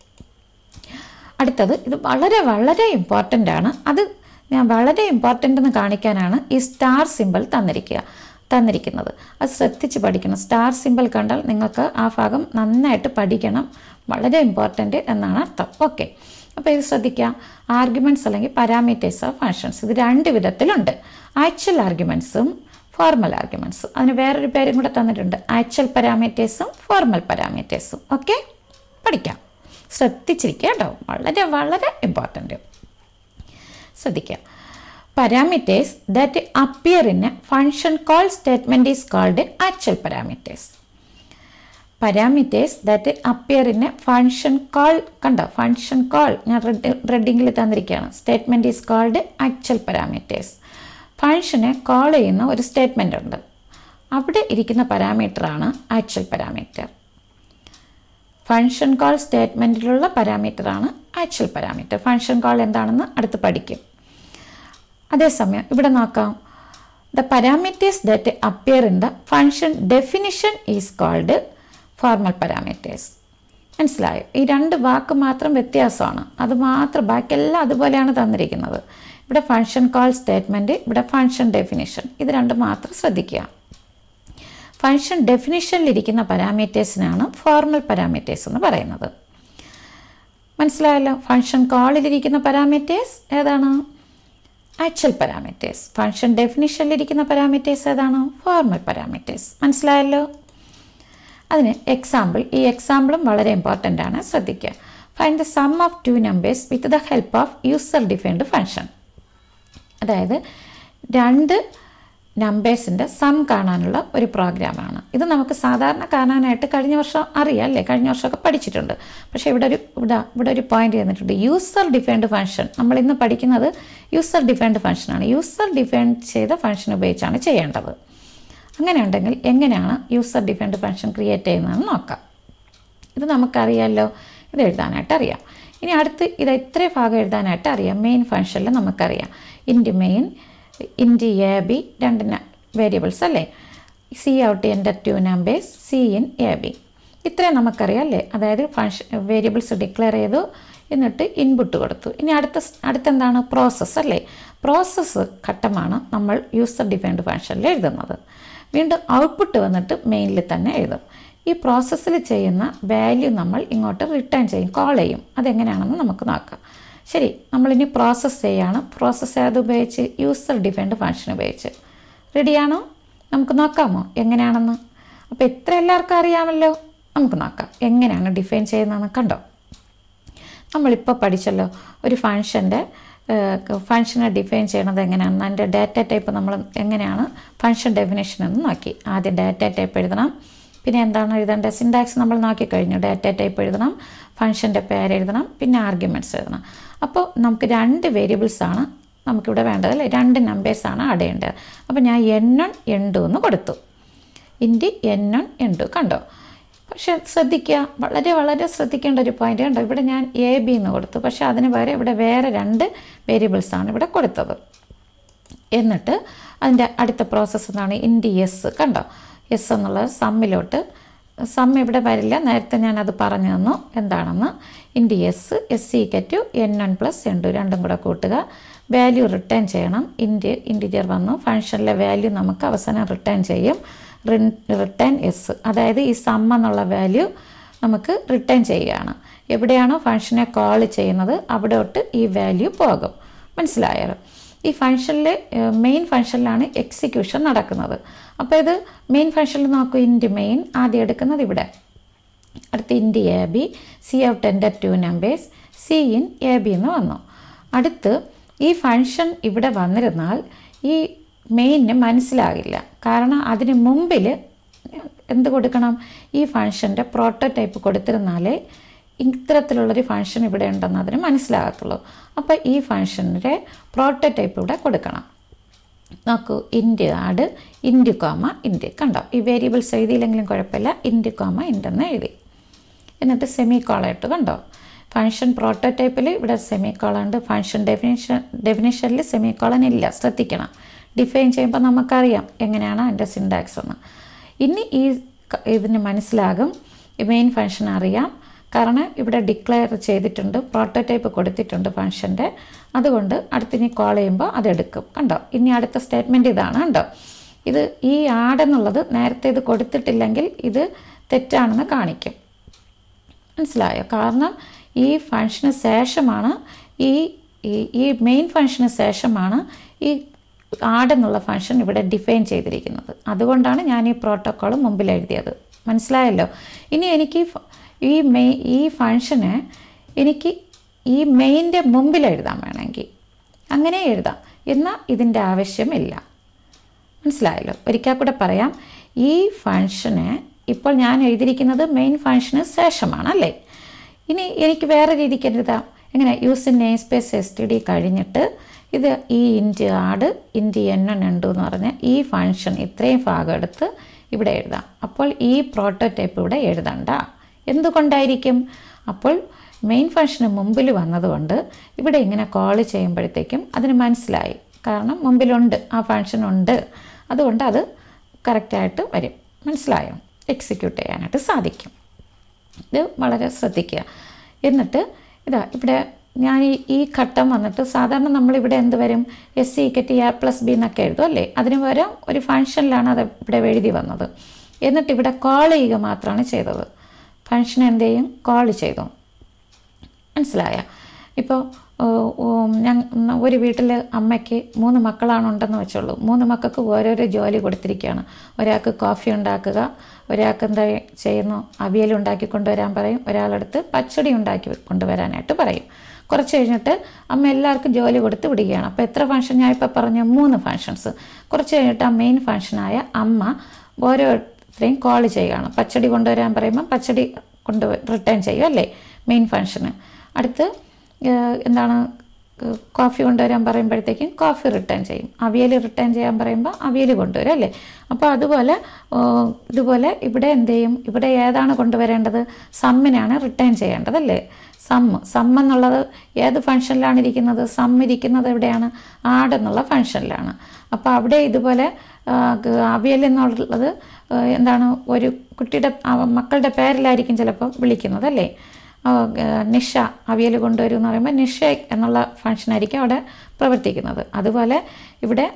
അടുത്തത് ഇത് വളരെ വളരെ ഇമ്പോർട്ടൻ്റ് ആണ് അത് ഞാൻ വളരെ ഇമ്പോർട്ടൻ്റ് എന്ന് കാണിക്കാനാണ് ഈ സ്റ്റാർ സിമ്പിൾ തന്നിരിക്കുക തന്നിരിക്കുന്നത് അത് ശ്രദ്ധിച്ച് പഠിക്കണം സ്റ്റാർ സിമ്പിൾ കണ്ടാൽ നിങ്ങൾക്ക് ആ ഭാഗം നന്നായിട്ട് പഠിക്കണം വളരെ ഇമ്പോർട്ടൻ്റ് എന്നാണ് അർത്ഥം ഓക്കെ അപ്പോൾ ഇത് ശ്രദ്ധിക്കുക ആർഗ്യുമെൻറ്റ്സ് അല്ലെങ്കിൽ പാരാമീറ്റേഴ്സ് ഓഫ് ഫങ്ഷൻസ് ഇത് രണ്ട് വിധത്തിലുണ്ട് ആക്ച്വൽ ആർഗ്യുമെൻറ്റ്സും ഫോർമൽ ആർഗ്യുമെൻറ്റ്സും അതിന് വേറൊരു പേരും കൂടെ തന്നിട്ടുണ്ട് ആക്ച്വൽ പാരാമീറ്റേഴ്സും ഫോർമൽ പാരാമീറ്റേഴ്സും ഓക്കെ പഠിക്കാം ശ്രദ്ധിച്ചിരിക്കുക കേട്ടോ വളരെ വളരെ ഇമ്പോർട്ടൻ്റ് ശ്രദ്ധിക്കുക parameters that appear in a function call statement is called actual parameters parameters that appear in a function call കണ്ടോ ഫങ്ഷൻ കോൾ ഞാൻ റെഡ് റെഡിങ്ങിൽ തന്നിരിക്കുകയാണ് statement is called actual parameters ഫങ്ഷനെ കോൾ ചെയ്യുന്ന ഒരു സ്റ്റേറ്റ്മെൻ്റ് ഉണ്ട് അവിടെ ഇരിക്കുന്ന പാരാമീറ്ററാണ് ആക്ച്വൽ പാരാമീറ്റർ ഫങ്ഷൻ കോൾ സ്റ്റേറ്റ്മെൻറ്റിലുള്ള പാരാമീറ്ററാണ് ആക്ച്വൽ പാരാമീറ്റർ ഫങ്ഷൻ കോൾ എന്താണെന്ന് അടുത്ത് പഠിക്കും അതേസമയം ഇവിടെ നോക്കാം the parameters that appear in the function definition is called formal parameters മനസ്സിലായോ ഈ രണ്ട് വാക്ക് മാത്രം വ്യത്യാസമാണ് അത് മാത്രം ബാക്കിയെല്ലാം അതുപോലെയാണ് തന്നിരിക്കുന്നത് ഇവിടെ ഫങ്ഷൻ കോൾ സ്റ്റേറ്റ്മെൻറ്റ് ഇവിടെ ഫങ്ഷൻ ഡെഫിനിഷൻ ഇത് രണ്ട് മാത്രം ശ്രദ്ധിക്കുക ഫങ്ഷൻ ഡെഫിനിഷനിലിരിക്കുന്ന പാരാമീറ്റേഴ്സിനാണ് ഫോർമൽ പാരാമീറ്റേഴ്സ് എന്ന് പറയുന്നത് മനസ്സിലായല്ലോ ഫങ്ഷൻ കോളിലിരിക്കുന്ന പാരാമീറ്റേഴ്സ് ഏതാണ് ആക്ച്വൽ പാരാമീറ്റേഴ്സ് ഫങ്ഷൻ ഡെഫിനിഷനിലിരിക്കുന്ന പാരാമീറ്റേഴ്സ് ഏതാണ് ഫോർമൽ പാരാമീറ്റേഴ്സ് മനസ്സിലായല്ലോ അതിന് എക്സാമ്പിൾ ഈ എക്സാമ്പിളും വളരെ ഇമ്പോർട്ടൻ്റ് ആണ് ശ്രദ്ധിക്കുക find the sum of two numbers with the help of user defined function അതായത് രണ്ട് നമ്പേഴ്സിൻ്റെ സം കാണാനുള്ള ഒരു പ്രോഗ്രാമാണ് ഇത് നമുക്ക് സാധാരണ കാണാനായിട്ട് കഴിഞ്ഞ വർഷം അറിയാം അല്ലേ കഴിഞ്ഞ വർഷമൊക്കെ പഠിച്ചിട്ടുണ്ട് പക്ഷേ ഇവിടെ ഒരു ഇവിടെ ഇവിടെ ഒരു പോയിന്റ് തന്നിട്ടുണ്ട് യൂസർ ഡിഫൈൻഡ് ഫംഗ്ഷൻ നമ്മൾ ഇന്ന് പഠിക്കുന്നത് യൂസർ ഡിഫൈൻഡ് ഫംഗ്ഷനാണ് യൂസർ ഡിഫൈൻ ചെയ്ത ഫംഗ്ഷൻ ഉപയോഗിച്ചാണ് ചെയ്യേണ്ടത് അങ്ങനെ ഉണ്ടെങ്കിൽ എങ്ങനെയാണ് യൂസർ ഡിഫൈൻഡ് ഫംഗ്ഷൻ ക്രിയേറ്റ് ചെയ്യുന്നതെന്ന് നോക്കാം ഇത് നമുക്കറിയാമല്ലോ ഇത് എഴുതാനായിട്ട് അറിയാം ഇനി അടുത്ത് ഇത് ഇത്രയും ഭാഗം എഴുതാനായിട്ട് അറിയാം മെയിൻ ഫംഗ്ഷനിൽ നമുക്കറിയാം int main int A B രണ്ട് വേരിയബിൾസ് അല്ലേ cout enter two numbers cin A B ഇത്രയും നമുക്കറിയാം അല്ലേ അതായത് ഫങ്ഷൻ വേരിയബിൾസ് ഡിക്ലെയർ ചെയ്തു എന്നിട്ട് ഇൻപുട്ട് കൊടുത്തു ഇനി അടുത്ത അടുത്തെന്താണ് പ്രോസസ്സ് അല്ലേ പ്രോസസ്സ് ഘട്ടമാണ് നമ്മൾ യൂസർ ഡിഫൈൻഡ് ഫങ്ഷനിൽ എഴുതുന്നത് വീണ്ടും ഔട്ട്പുട്ട് വന്നിട്ട് മെയിനിൽ തന്നെ എഴുതും ഈ പ്രോസസ്സിൽ ചെയ്യുന്ന വാല്യൂ നമ്മൾ ഇങ്ങോട്ട് റിട്ടേൺ ചെയ്യും കോൾ ചെയ്യും അതെങ്ങനെയാണെന്ന് നമുക്ക് നോക്കാം ശരി നമ്മളിനി പ്രോസസ്സ് ചെയ്യാണ് പ്രോസസ്സ് ഏത് ഉപയോഗിച്ച് യൂസർ ഡിഫൈൻഡ് ഫങ്ഷൻ ഉപയോഗിച്ച് റെഡിയാണോ നമുക്ക് നോക്കാമോ എങ്ങനെയാണെന്ന് അപ്പോൾ ഇത്ര എല്ലാവർക്കും അറിയാമല്ലോ നമുക്ക് നോക്കാം എങ്ങനെയാണ് ഡിഫൈൻ ചെയ്യുന്നതെന്ന് കണ്ടോ നമ്മളിപ്പോൾ പഠിച്ചല്ലോ ഒരു ഫങ്ഷൻ്റെ ഫങ്ഷനെ ഡിഫൈൻ ചെയ്യണത് എങ്ങനെയാണ് അതിൻ്റെ ഡാറ്റ ടൈപ്പ് നമ്മൾ എങ്ങനെയാണ് ഫങ്ഷൻ ഡെഫിനേഷൻ എന്ന് നോക്കി ആദ്യം ഡാറ്റ ടൈപ്പ് എഴുതണം പിന്നെ എന്താണ് എഴുതേണ്ടത് സിൻടാക്സ് നമ്മൾ നോക്കിക്കഴിഞ്ഞു ഡാറ്റ ടൈപ്പ് എഴുതണം ഫങ്ഷൻ്റെ പേര് എഴുതണം പിന്നെ ആർഗ്യുമെൻറ്റ്സ് എഴുതണം അപ്പോൾ നമുക്ക് രണ്ട് വേരിയബിൾസ് ആണ് നമുക്കിവിടെ വേണ്ടത് അല്ലേ രണ്ട് നമ്പേഴ്സാണ് ആഡ് ചെയ്യേണ്ടത് അപ്പോൾ ഞാൻ എൻ വൺ എൻ ടു എന്ന് കൊടുത്തു int N one N two കണ്ടോ പക്ഷെ ശ്രദ്ധിക്കുക വളരെ വളരെ ശ്രദ്ധിക്കേണ്ട ഒരു പോയിന്റ് കണ്ടോ ഇവിടെ ഞാൻ എ ബി എന്ന് കൊടുത്തു പക്ഷെ അതിന് പകരം ഇവിടെ വേറെ രണ്ട് വേരിയബിൾസാണ് ഇവിടെ കൊടുത്തത് എന്നിട്ട് അതിൻ്റെ അടുത്ത പ്രോസസ്സ് എന്താണ് ഇൻഡി എസ് കണ്ടോ എസ് എന്നുള്ളത് സമ്മിലോട്ട് സം ഇവിടെ വരില്ല നേരത്തെ ഞാനത് പറഞ്ഞു തന്നു എന്താണെന്ന് ഇൻഡി എസ് എസ് സി കറ്റു N one plus N two രണ്ടും കൂടെ കൂട്ടുക വാല്യൂ റിട്ടേൺ ചെയ്യണം ഇൻഡി ഇൻറ്റീരിയർ വന്നു ഫങ്ഷനിലെ വാല്യൂ നമുക്ക് അവസാനം റിട്ടേൺ ചെയ്യും റിട്ടേൺ എസ് അതായത് ഈ സം എന്നുള്ള വാല്യൂ നമുക്ക് റിട്ടേൺ ചെയ്യുകയാണ് എവിടെയാണോ ഫങ്ഷനെ കോൾ ചെയ്യുന്നത് അവിടോട്ട് ഈ വാല്യൂ പോകും മനസ്സിലായോ ഈ ഫങ്ഷനിൽ മെയിൻ ഫങ്ഷനിലാണ് എക്സിക്യൂഷൻ നടക്കുന്നത് അപ്പോൾ ഇത് മെയിൻ ഫങ്ഷനിൽ നോക്കൂ ഇൻറ്റ് മെയിൻ ആദ്യം എടുക്കുന്നത് ഇവിടെ അടുത്ത് int A B cout enter two numbers cin A B എന്ന് വന്നു അടുത്ത് ഈ ഫങ്ഷൻ ഇവിടെ വന്നിരുന്നാൽ ഈ മെയിന് മനസ്സിലാകില്ല കാരണം അതിന് മുമ്പിൽ എന്ത് കൊടുക്കണം ഈ ഫങ്ഷൻ്റെ പ്രോട്ടോടൈപ്പ് കൊടുത്തിരുന്നാലേ ഇത്തരത്തിലുള്ളൊരു ഫംഗ്ഷൻ ഇവിടെ ഉണ്ടെന്ന് അതിന് മനസ്സിലാകത്തുള്ളൂ അപ്പോൾ ഈ ഫംഗ്ഷൻ്റെ പ്രോട്ടോടൈപ്പ് ഇവിടെ കൊടുക്കണം നോക്കൂ ഇൻഡ് ആഡ് ഇൻഡ് കോമ ഇൻഡ് കണ്ടോ ഈ വേരിയബിൾസ് എഴുതിയില്ലെങ്കിലും കുഴപ്പമില്ല ഇൻഡ് കോമ ഇൻഡ് എന്ന് എഴുതി എന്നിട്ട് സെമി കോള ഇട്ട് കണ്ടോ ഫംഗ്ഷൻ പ്രോട്ടോടൈപ്പിൽ ഇവിടെ സെമി കോളൻ ഉണ്ട് ഫംഗ്ഷൻ ഡെഫിനിഷൻ ഡെഫിനിഷനിൽ സെമി കോളൻ ഇല്ല ശ്രദ്ധിക്കണം ഡിഫൈൻ ചെയ്യുമ്പോൾ നമുക്കറിയാം എങ്ങനെയാണ് അതിൻ്റെ സിൻടാക്സ് എന്ന് ഇനി ഈ ക- ഇതിന് മനസ്സിലാകും ഈ മെയിൻ ഫംഗ്ഷൻ അറിയാം കാരണം ഇവിടെ ഡിക്ലെയർ ചെയ്തിട്ടുണ്ട് പ്രോട്ടോടൈപ്പ് കൊടുത്തിട്ടുണ്ട് ഫംഗ്ഷൻ്റെ അതുകൊണ്ട് അടുത്തിനി കോൾ ചെയ്യുമ്പോൾ അതെടുക്കും കണ്ടോ ഇനി അടുത്ത സ്റ്റേറ്റ്മെൻറ്റ് ഇതാണ് കണ്ടോ ഇത് ഈ ആടെന്നുള്ളത് നേരത്തെ ഇത് കൊടുത്തിട്ടില്ലെങ്കിൽ ഇത് തെറ്റാണെന്ന് കാണിക്കും മനസ്സിലായോ കാരണം ഈ ഫംഗ്ഷന് ശേഷമാണ് ഈ ഈ- ഈ മെയിൻ ഫംഗ്ഷന് ശേഷമാണ് ഈ ആടെന്നുള്ള ഫംഗ്ഷൻ ഇവിടെ ഡിഫൈൻ ചെയ്തിരിക്കുന്നത് അതുകൊണ്ടാണ് ഞാൻ ഈ പ്രോട്ടോക്കോൾ മുമ്പിൽ എഴുതിയത് മനസ്സിലായല്ലോ ഇനി എനിക്ക് ഈ ഫ- ഈ മെയ് ഈ ഫംഗ്ഷന് എനിക്ക് ഈ മെയിൻ്റെ മുമ്പിൽ എഴുതാൻ വേണമെങ്കിൽ അങ്ങനെ എഴുതാം എന്നാൽ ഇതിൻ്റെ ആവശ്യമില്ല മനസ്സിലായല്ലോ ഒരിക്കൽ കൂടെ പറയാം ഈ ഫംഗ്ഷന് ഇപ്പോൾ ഞാൻ എഴുതിയിരിക്കുന്നത് മെയിൻ ഫംഗ്ഷന് ശേഷമാണ് അല്ലേ ഇനി എനിക്ക് വേറെ രീതിക്ക് എഴുതാം എങ്ങനെ using namespace S T D കഴിഞ്ഞിട്ട് ഇത് ഈ int add int N N ഉണ്ട് എന്ന് പറഞ്ഞ ഈ ഫംഗ്ഷൻ ഇത്രയും ഭാഗം എടുത്ത് ഇവിടെ എഴുതാം അപ്പോൾ ഈ പ്രോട്ടോടൈപ്പ് ഇവിടെ എഴുതണ്ട എന്തുകൊണ്ടായിരിക്കും അപ്പോൾ മെയിൻ ഫംഗ്ഷന് മുമ്പിൽ വന്നതുകൊണ്ട് ഇവിടെ ഇങ്ങനെ കോൾ ചെയ്യുമ്പോഴത്തേക്കും അതിന് മനസ്സിലായി കാരണം മുമ്പിലുണ്ട് ആ ഫംഗ്ഷൻ ഉണ്ട് അതുകൊണ്ട് അത് കറക്റ്റായിട്ട് വരും മനസ്സിലായോ എക്സിക്യൂട്ട് ചെയ്യാനായിട്ട് സാധിക്കും ഇത് വളരെ ശ്രദ്ധിക്കുക എന്നിട്ട് ഇതാ ഇവിടെ ഞാൻ ഈ ഈ ഘട്ടം വന്നിട്ട് സാധാരണ നമ്മളിവിടെ എന്ത് വരും എസ് സി ഇക്കറ്റ് എ പ്ലസ് ബി എന്നൊക്കെ എഴുതും അല്ലേ അതിന് പകരം ഒരു ഫംഗ്ഷനിലാണ് അത് ഇവിടെ എഴുതി വന്നത് എന്നിട്ട് ഇവിടെ കോൾ ചെയ്യുക മാത്രമാണ് ചെയ്തത് ഫംഗ്ഷൻ എന്ത് ചെയ്യും കോൾ ചെയ്തു മനസ്സിലായ ഇപ്പോൾ ഞാൻ ഒരു വീട്ടിൽ അമ്മയ്ക്ക് മൂന്ന് മക്കളാണ് ഉണ്ടെന്ന് വെച്ചോളൂ മൂന്ന് മക്കൾക്ക് ഓരോരോ ജോലി കൊടുത്തിരിക്കുകയാണ് ഒരാൾക്ക് കോഫി ഉണ്ടാക്കുക ഒരാൾക്ക് എന്താ ചെയ്യുന്നു അവിയൽ ഉണ്ടാക്കി കൊണ്ടുവരാൻ പറയും ഒരാളടുത്ത് പച്ചടി ഉണ്ടാക്കി കൊണ്ടുവരാനായിട്ട് പറയും കുറച്ച് കഴിഞ്ഞിട്ട് അമ്മ എല്ലാവർക്കും ജോലി കൊടുത്ത് വിടുകയാണ് അപ്പോൾ എത്ര ഫംഗ്ഷൻ ഞാൻ ഇപ്പോൾ പറഞ്ഞ മൂന്ന് ഫംഗ്ഷൻസ് കുറച്ച് കഴിഞ്ഞിട്ട് ആ മെയിൻ ഫംഗ്ഷനായ അമ്മ ഓരോരുത്തരെയും കോൾ ചെയ്യുകയാണ് പച്ചടി കൊണ്ടുവരാൻ പറയുമ്പോൾ പച്ചടി കൊണ്ട് റിട്ടേൺ ചെയ്യും അല്ലേ മെയിൻ ഫംഗ്ഷന് അടുത്ത് ഏഹ്, എന്താണ് ഏഹ്, കോഫി കൊണ്ടുവരാൻ പറയുമ്പോഴത്തേക്കും കോഫി റിട്ടേൺ ചെയ്യും അവിയൽ റിട്ടേൺ ചെയ്യാൻ പറയുമ്പോൾ അവിയൽ കൊണ്ടുവരും അല്ലേ അപ്പോൾ അതുപോലെ ഏഹ്, ഇതുപോലെ ഇവിടെ എന്ത് ചെയ്യും ഇവിടെ ഏതാണ് കൊണ്ടുവരേണ്ടത് സമ്മിനാണ് റിട്ടേൺ ചെയ്യേണ്ടത് അല്ലേ സമ്മ് സം എന്നുള്ളത് ഏത് ഫംഗ്ഷനിലാണ് ഇരിക്കുന്നത് സം ഇരിക്കുന്നത് എവിടെയാണ് ആഡ് എന്നുള്ള ഫംഗ്ഷനിലാണ് അപ്പോൾ അവിടെ ഇതുപോലെ അവിയൽ എന്നുള്ളത് ആ, എന്താണ് ഒരു കുട്ടിയുടെ ആ, മക്കളുടെ പേരിലായിരിക്കും ചിലപ്പോൾ വിളിക്കുന്നത് അല്ലേ ആ, ആ, നിഷ അവിയൽ കൊണ്ടുവരും എന്ന് പറയുമ്പോൾ നിഷ എന്നുള്ള ഫംഗ്ഷനായിരിക്കും അവിടെ പ്രവർത്തിക്കുന്നത് അതുപോലെ ഇവിടെ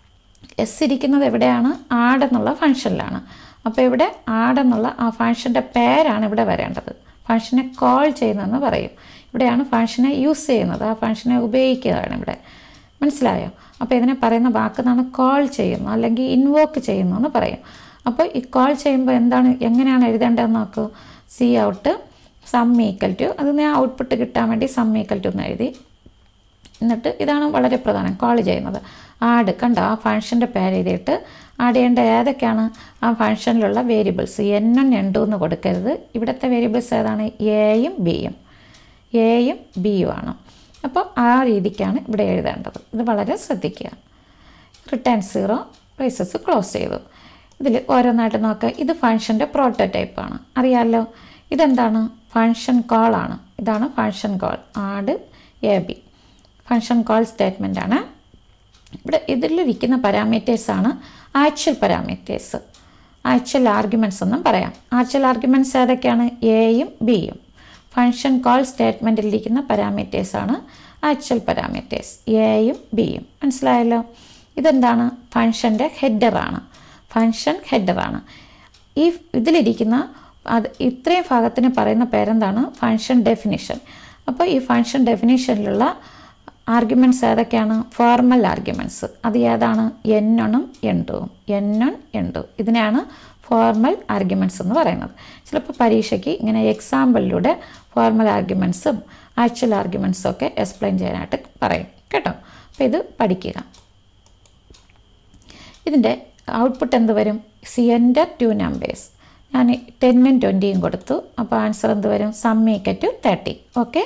എസ് ഇരിക്കുന്നത് എവിടെയാണ് ആഡ് എന്നുള്ള ഫംഗ്ഷനിലാണ് അപ്പോൾ ഇവിടെ ആഡ് എന്നുള്ള ആ ഫംഗ്ഷൻ്റെ പേരാണ് ഇവിടെ വരേണ്ടത് ഫംഗ്ഷനെ കോൾ ചെയ്യുന്നതെന്ന് പറയും ഇവിടെയാണ് ഫംഗ്ഷനെ യൂസ് ചെയ്യുന്നത് ആ ഫംഗ്ഷനെ ഉപയോഗിക്കുകയാണ് ഇവിടെ മനസ്സിലായോ അപ്പോൾ ഇതിനെ പറയുന്ന വാക്കെന്നാണ് കോൾ ചെയ്യുന്നു അല്ലെങ്കിൽ ഇൻവോക്ക് ചെയ്യുന്നു എന്ന് പറയും അപ്പോൾ ഈ കോൾ ചെയ്യുമ്പോൾ എന്താണ് എങ്ങനെയാണ് എഴുതേണ്ടതെന്ന് നോക്കൂ cout sum equal to അത് ഞാൻ ഔട്ട്പുട്ട് കിട്ടാൻ വേണ്ടി സം ഈക്വൽ ടു എന്ന് എഴുതി എന്നിട്ട് ഇതാണ് വളരെ പ്രധാനം കോൾ ചെയ്യുന്നത് ആഡ് കണ്ടോ ആ ഫംഗ്ഷൻ്റെ പേര് എഴുതിയിട്ട് ആഡ് ചെയ്യേണ്ട ഏതൊക്കെയാണ് ആ ഫംഗ്ഷനിലുള്ള വേരിയബിൾസ് എന്നും രണ്ടും എന്ന് കൊടുക്കരുത് ഇവിടുത്തെ വേരിയബിൾസ് ഏതാണ് എയും ബിയും എയും ബിയും ആണ് അപ്പോൾ ആ രീതിക്കാണ് ഇവിടെ എഴുതേണ്ടത് ഇത് വളരെ ശ്രദ്ധിക്കുക റിട്ടേൺ സീറോ പ്രൈസസ് ക്ലോസ് ചെയ്തു ഇതിൽ ഓരോന്നായിട്ട് നോക്കുക ഇത് ഫംഗ്ഷൻ്റെ പ്രോട്ടോടൈപ്പാണ് അറിയാമല്ലോ ഇതെന്താണ് ഫംഗ്ഷൻ കോളാണ് ഇതാണ് function call add A B function call statement ആണ് ഇവിടെ ഇതിലിരിക്കുന്ന പാരാമീറ്റേഴ്സാണ് ആക്ച്വൽ പാരാമീറ്റേഴ്സ് ആക്ച്വൽ ആർഗ്യുമെൻറ്റ്സ് എന്നും പറയാം ആക്ച്വൽ ആർഗ്യുമെൻറ്റ്സ് ഏതൊക്കെയാണ് എയും ബിയും ഫംഗ്ഷൻ കോൾ സ്റ്റേറ്റ്മെൻറ്റിലിരിക്കുന്ന പാരാമീറ്റേഴ്സാണ് ആക്ച്വൽ പാരാമീറ്റേഴ്സ് എയും ബിയും മനസ്സിലായല്ലോ ഇതെന്താണ് ഫംഗ്ഷൻ്റെ ഹെഡറാണ് ഫംഗ്ഷൻ ഹെഡറാണ് ഈ ഇതിലിരിക്കുന്ന അത് ഇത്രയും ഭാഗത്തിന് പറയുന്ന പേരെന്താണ് ഫംഗ്ഷൻ ഡെഫിനിഷൻ അപ്പോൾ ഈ ഫംഗ്ഷൻ ഡെഫിനിഷനിലുള്ള ആർഗ്യുമെൻറ്റ്സ് ഏതൊക്കെയാണ് ഫോർമൽ ആർഗ്യുമെൻറ്റ്സ് അത് ഏതാണ് എണ്ണും എണ്ടും എണ്ണും എണ്ടു ഇതിനെയാണ് ഫോർമൽ ആർഗ്യുമെൻറ്റ്സ് എന്ന് പറയുന്നത് ചിലപ്പോൾ പരീക്ഷയ്ക്ക് ഇങ്ങനെ എക്സാമ്പിളിലൂടെ ഫോർമൽ ആർഗ്യുമെൻറ്റ്സും ആക്ച്വൽ ആർഗ്യുമെൻറ്റ്സും ഒക്കെ എക്സ്പ്ലെയിൻ ചെയ്യാനായിട്ട് പറയും കേട്ടോ അപ്പോൾ ഇത് പഠിക്കുക ഇതിൻ്റെ ഔട്ട്പുട്ട് എന്ത് വരും സി എൻ്റർ ടു നമ്പേഴ്സ് ഞാൻ ടെന്നും ട്വൻറ്റിയും കൊടുത്തു അപ്പോൾ ആൻസർ എന്ത് വരും sum equal to thirty okay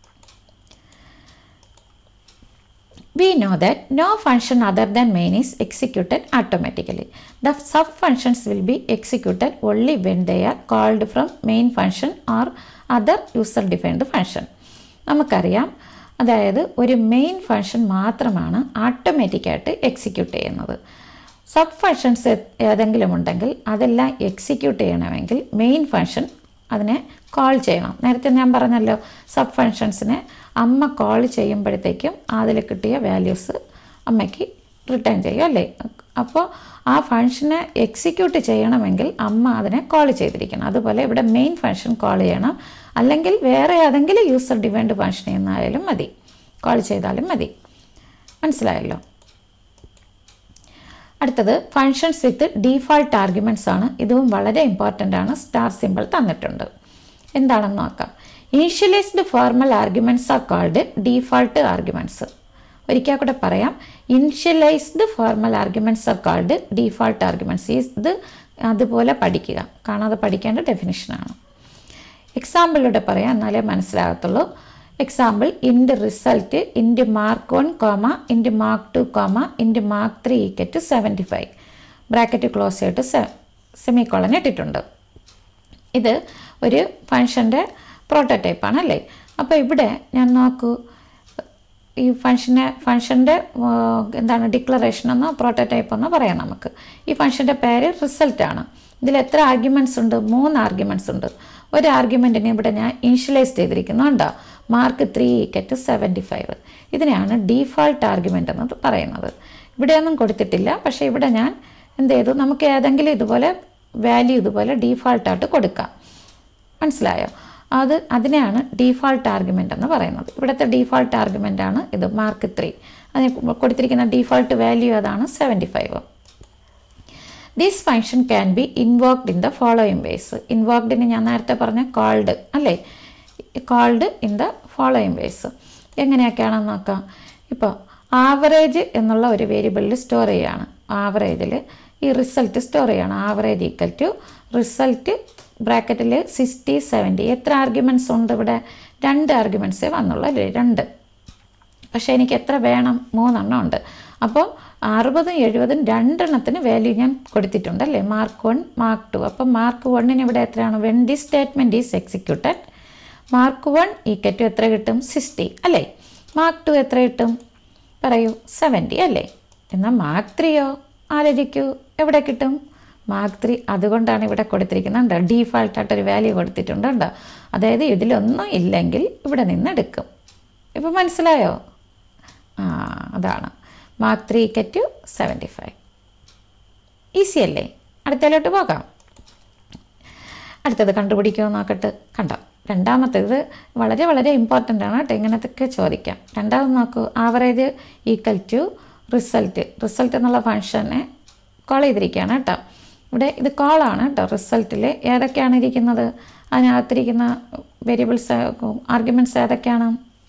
we know that no function other than main is executed automatically. The sub functions will be executed only when they are called from main function or other user defined function. നമുക്കറിയാം അതായത് ഒരു main function മാത്രമാണ് ആട്ടോമാറ്റിക്കായിട്ട് execute ചെയ്യുന്നത് sub functions ഏതെങ്കിലും ഉണ്ടെങ്കിൽ അതെല്ലാം execute ചെയ്യണമെങ്കിൽ മെയിൻ ഫങ്ഷൻ അതിനെ കോൾ ചെയ്യണം നേരത്തെ ഞാൻ പറഞ്ഞല്ലോ സബ് ഫങ്ഷൻസിനെ അമ്മ കോൾ ചെയ്യുമ്പോഴത്തേക്കും അതിൽ കിട്ടിയ വാല്യൂസ് അമ്മയ്ക്ക് റിട്ടേൺ ചെയ്യും അല്ലേ അപ്പോൾ ആ ഫങ്ഷനെ എക്സിക്യൂട്ട് ചെയ്യണമെങ്കിൽ അമ്മ അതിനെ കോൾ ചെയ്തിരിക്കണം അതുപോലെ ഇവിടെ മെയിൻ ഫങ്ഷൻ കോൾ ചെയ്യണം അല്ലെങ്കിൽ വേറെ ഏതെങ്കിലും യൂസർ ഡിവൈൻഡ് ഫങ്ഷൻ എന്നായാലും മതി കോൾ ചെയ്താലും മതി മനസ്സിലായല്ലോ അടുത്തത് ഫങ്ഷൻസ് വിത്ത് ഡീഫാൾട്ട് ആർഗ്യുമെൻറ്റ്സ് ആണ് ഇതും വളരെ ഇമ്പോർട്ടൻ്റ് ആണ് സ്റ്റാർ സിമ്പിൾ തന്നിട്ടുണ്ട് എന്താണെന്ന് നോക്കാം initialized formal arguments are called default arguments ഒരിക്കൽ കൂടെ പറയാം initialized formal arguments are called default arguments ഇത് അതുപോലെ പഠിക്കുക കാണാതെ പഠിക്കേണ്ട ഡെഫിനിഷനാണ് എക്സാമ്പിളിലൂടെ പറയാം എന്നാലേ മനസ്സിലാകത്തുള്ളൂ example int result int mark one comma int mark two comma int mark three equal seventy five bracket close ചെയ്തിട്ട് സെ സെമി കോളൻ ഇട്ടിട്ടുണ്ട് ഇത് ഒരു ഫങ്ഷൻ്റെ പ്രോട്ടോടൈപ്പാണ് അല്ലേ അപ്പോൾ ഇവിടെ ഞാൻ നോക്കൂ ഈ ഫങ്ഷനെ ഫങ്ഷൻ്റെ എന്താണ് ഡിക്ലറേഷൻ എന്നോ പ്രോട്ടോടൈപ്പ് എന്നോ പറയാം നമുക്ക് ഈ ഫങ്ഷൻ്റെ പേര് റിസൾട്ടാണ് ഇതിൽ എത്ര ആർഗ്യുമെൻറ്റ്സ് ഉണ്ട് മൂന്ന് ആർഗ്യുമെൻറ്റ്സ് ഉണ്ട് ഒരു ആർഗ്യുമെൻറ്റിനെ ഇവിടെ ഞാൻ ഇനിഷ്യലൈസ് ചെയ്തിരിക്കുന്നുണ്ടോ mark three equal seventy five ഇതിനെയാണ് ഡീഫാൾട്ട് ആർഗ്യുമെൻ്റ് എന്ന് പറയുന്നത് ഇവിടെയൊന്നും കൊടുത്തിട്ടില്ല പക്ഷേ ഇവിടെ ഞാൻ എന്ത് ചെയ്തു നമുക്ക് ഏതെങ്കിലും ഇതുപോലെ വാല്യൂ ഇതുപോലെ ഡീഫാൾട്ടായിട്ട് കൊടുക്കാം മനസ്സിലായോ അത് അതിനെയാണ് ഡീഫാൾട്ട് ആർഗ്യുമെൻ്റ് എന്ന് പറയുന്നത് ഇവിടുത്തെ ഡീഫാൾട്ട് ആർഗ്യുമെൻ്റ് ആണ് ഇത് മാർക്ക് ത്രീ അതിന് കൊടുത്തിരിക്കുന്ന ഡീഫാൾട്ട് വാല്യൂ അതാണ് seventy five this function can be invoked in the following ways ഇൻവോക്ഡിന് ഞാൻ നേരത്തെ പറഞ്ഞ കോൾഡ് അല്ലേ called in the following ways എങ്ങനെയൊക്കെയാണെന്ന് നോക്കാം ഇപ്പോൾ ആവറേജ് എന്നുള്ള ഒരു വേരിയബിളിൽ സ്റ്റോർ ചെയ്യുകയാണ് ആവറേജിൽ ഈ റിസൾട്ട് സ്റ്റോർ ചെയ്യണം ആവറേജ് ഈക്വൽ ടു റിസൾട്ട് ബ്രാക്കറ്റിൽ സിക്സ്റ്റി സെവൻറ്റി എത്ര ആർഗ്യുമെൻറ്റ്സ് ഉണ്ട് ഇവിടെ രണ്ട് ആർഗ്യുമെൻറ്റ്സേ വന്നുള്ളൂ അല്ലേ രണ്ട് പക്ഷേ എനിക്ക് എത്ര വേണം മൂന്നെണ്ണം ഉണ്ട് അപ്പോൾ അറുപതും എഴുപതും രണ്ടെണ്ണത്തിന് വാല്യൂ ഞാൻ കൊടുത്തിട്ടുണ്ട് അല്ലേ മാർക്ക് വൺ മാർക്ക് ടു അപ്പം മാർക്ക് വണ്ണിന് ഇവിടെ എത്രയാണ് when the statement is executed mark one equal to എത്ര കിട്ടും സിക്സ്റ്റി അല്ലേ മാർക്ക് ടു എത്ര കിട്ടും പറയൂ സെവൻറ്റി അല്ലേ എന്നാൽ മാർക്ക് ത്രീയോ ആലോചിക്കൂ എവിടെ കിട്ടും മാർക്ക് ത്രീ അതുകൊണ്ടാണ് ഇവിടെ കൊടുത്തിരിക്കുന്നുണ്ട് ഡീഫാൾട്ടായിട്ട് ഒരു വാല്യൂ കൊടുത്തിട്ടുണ്ട് അതായത് ഇതിലൊന്നും ഇല്ലെങ്കിൽ ഇവിടെ നിന്ന് എടുക്കും ഇപ്പം മനസ്സിലായോ ആ അതാണ് mark three to seventy five easy അല്ലേ അടുത്തതിലോട്ട് പോകാം അടുത്തത് കണ്ടുപിടിക്കുമോ നോക്കട്ട് കണ്ടോ രണ്ടാമത്തേത് വളരെ വളരെ ഇമ്പോർട്ടൻ്റ് ആണ് കേട്ടോ ഇങ്ങനത്തൊക്കെ ചോദിക്കാം രണ്ടാമത് നോക്കൂ average equal to result result എന്നുള്ള ഫങ്ഷനെ കോൾ ചെയ്തിരിക്കുകയാണ് കേട്ടോ ഇവിടെ ഇത് കോളാണ് കേട്ടോ റിസൾട്ടിൽ ഏതൊക്കെയാണ് ഇരിക്കുന്നത് അതിനകത്തിരിക്കുന്ന വേരിയബിൾസ് ആർഗ്യുമെൻറ്റ്സ് ഏതൊക്കെയാണ്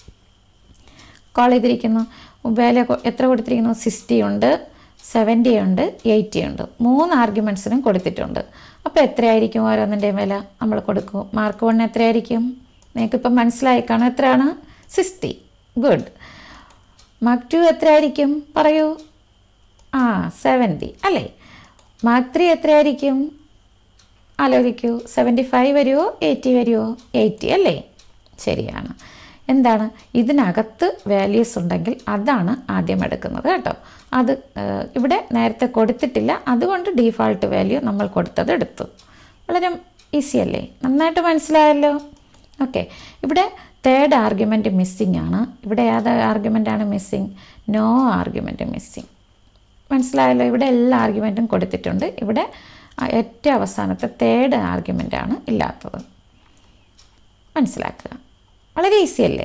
കോൾ ചെയ്തിരിക്കുന്നു വില എത്ര കൊടുത്തിരിക്കുന്നു സിക്സ്റ്റി ഉണ്ട് സെവൻറ്റി ഉണ്ട് എയ്റ്റി ഉണ്ട് മൂന്ന് ആർഗ്യുമെൻറ്റ്സിനും കൊടുത്തിട്ടുണ്ട് അപ്പോൾ എത്രയായിരിക്കും ഓരോന്നിൻ്റെയും വില നമ്മൾ കൊടുക്കും മാർക്ക് വണ്ണ് എത്രയായിരിക്കും നിങ്ങൾക്കിപ്പം മനസ്സിലായി കാണും എത്രയാണ് സിക്സ്റ്റി ഗുഡ് മാർക്ക് ടു എത്രയായിരിക്കും പറയൂ ആ സെവൻറ്റി അല്ലേ മാർക്ക് ത്രീ എത്രയായിരിക്കും ആലോചിക്കൂ സെവൻറ്റി ഫൈവ് വരുമോ എയ്റ്റി വരുമോ എയ്റ്റി അല്ലേ ശരിയാണ് എന്താണ് ഇതിനകത്ത് വാല്യൂസ് ഉണ്ടെങ്കിൽ അതാണ് ആദ്യം എടുക്കുന്നത് കേട്ടോ അത് ഇവിടെ നേരത്തെ കൊടുത്തിട്ടില്ല അതുകൊണ്ട് ഡീഫാൾട്ട് വാല്യൂ നമ്മൾ കൊടുത്തത് എടുത്തു വളരെ ഈസി അല്ലേ നന്നായിട്ട് മനസ്സിലായല്ലോ ഓക്കെ ഇവിടെ തേർഡ് ആർഗ്യുമെൻറ്റ് മിസ്സിംഗ് ആണ് ഇവിടെ ഏത് ആർഗ്യുമെൻ്റാണ് മിസ്സിങ് നോ ആർഗ്യുമെൻറ്റ് മിസ്സിങ് മനസ്സിലായല്ലോ ഇവിടെ എല്ലാ ആർഗ്യുമെൻറ്റും കൊടുത്തിട്ടുണ്ട് ഇവിടെ ഏറ്റവും അവസാനത്തെ തേർഡ് ആർഗ്യുമെൻ്റാണ് ഇല്ലാത്തത് മനസ്സിലാക്കുക വളരെ ഈസി അല്ലേ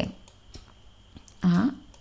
ആ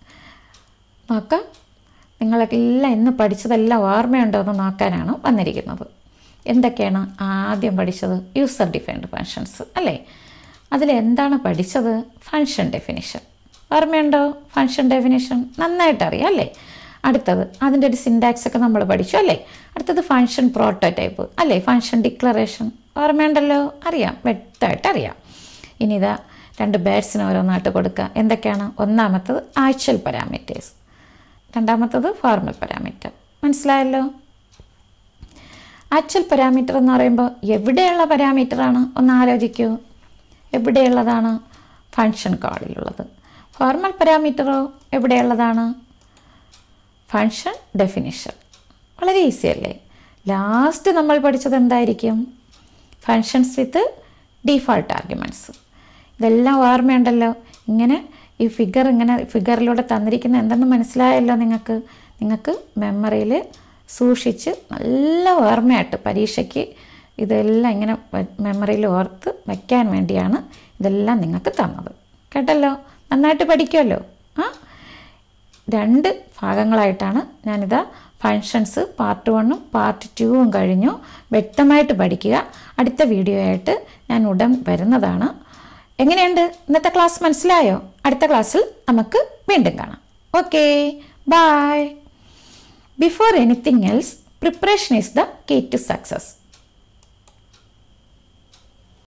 നോക്കാം നിങ്ങളെല്ലാം ഇന്ന് പഠിച്ചതെല്ലാം ഓർമ്മയുണ്ടോ എന്ന് നോക്കാനാണ് വന്നിരിക്കുന്നത് എന്തൊക്കെയാണ് ആദ്യം പഠിച്ചത് യൂസർ ഡിഫൈൻഡ് ഫങ്ഷൻസ് അല്ലേ അതിലെന്താണ് പഠിച്ചത് ഫങ്ഷൻ ഡെഫിനിഷൻ ഓർമ്മയുണ്ടോ ഫങ്ഷൻ ഡെഫിനിഷൻ നന്നായിട്ട് അറിയാം അല്ലേ അടുത്തത് അതിൻ്റെ ഒരു സിൻടാക്സ് ഒക്കെ നമ്മൾ പഠിച്ചു അല്ലേ അടുത്തത് ഫങ്ഷൻ പ്രോട്ടോടൈപ്പ് അല്ലേ ഫങ്ഷൻ ഡിക്ലറേഷൻ ഓർമ്മയുണ്ടല്ലോ അറിയാം വ്യക്തമായിട്ട് അറിയാം ഇനി ഇതാ രണ്ട് ബേഡ്സിന് ഓരോന്നായിട്ട് കൊടുക്കുക എന്തൊക്കെയാണ് ഒന്നാമത്തത് ആക്ച്വൽ പാരാമീറ്റേഴ്സ് രണ്ടാമത്തത് ഫോർമൽ പാരാമീറ്റർ മനസ്സിലായല്ലോ ആക്ച്വൽ പാരാമീറ്റർ എന്ന് പറയുമ്പോൾ എവിടെയുള്ള പാരാമീറ്ററാണ് ഒന്ന് ആലോചിക്കൂ എവിടെയുള്ളതാണ് ഫങ്ഷൻ കോഡിലുള്ളത് ഫോർമൽ പാരാമീറ്ററോ എവിടെയുള്ളതാണ് ഫങ്ഷൻ ഡെഫിനിഷൻ വളരെ ഈസി അല്ലേ ലാസ്റ്റ് നമ്മൾ പഠിച്ചത് എന്തായിരിക്കും ഫങ്ഷൻസ് വിത്ത് ഡീഫോൾട്ട് ആർഗ്യുമെൻറ്റ്സ് ഇതെല്ലാം ഓർമ്മയുണ്ടല്ലോ ഇങ്ങനെ ഈ ഫിഗർ ഇങ്ങനെ ഫിഗറിലൂടെ തന്നിരിക്കുന്ന എന്തെന്ന് മനസ്സിലായല്ലോ നിങ്ങൾക്ക് നിങ്ങൾക്ക് മെമ്മറിയിൽ സൂക്ഷിച്ച് നല്ല ഓർമ്മയായിട്ട് പരീക്ഷയ്ക്ക് ഇതെല്ലാം ഇങ്ങനെ മെമ്മറിയിൽ ഓർത്ത് വയ്ക്കാൻ വേണ്ടിയാണ് ഇതെല്ലാം നിങ്ങൾക്ക് തന്നത് കേട്ടല്ലോ നന്നായിട്ട് പഠിക്കുമല്ലോ ആ രണ്ട് ഭാഗങ്ങളായിട്ടാണ് ഞാനിതാ ഫങ്ഷൻസ് പാർട്ട് വണ്ണും പാർട്ട് ടൂവും കഴിഞ്ഞു വ്യക്തമായിട്ട് പഠിക്കുക അടുത്ത വീഡിയോ ആയിട്ട് ഞാൻ ഉടൻ വരുന്നതാണ് എങ്ങനെയുണ്ട് ഇന്നത്തെ ക്ലാസ് മനസ്സിലായോ അടുത്ത ക്ലാസ്സിൽ നമുക്ക് വീണ്ടും കാണാം okay bye before anything else preparation is the key to success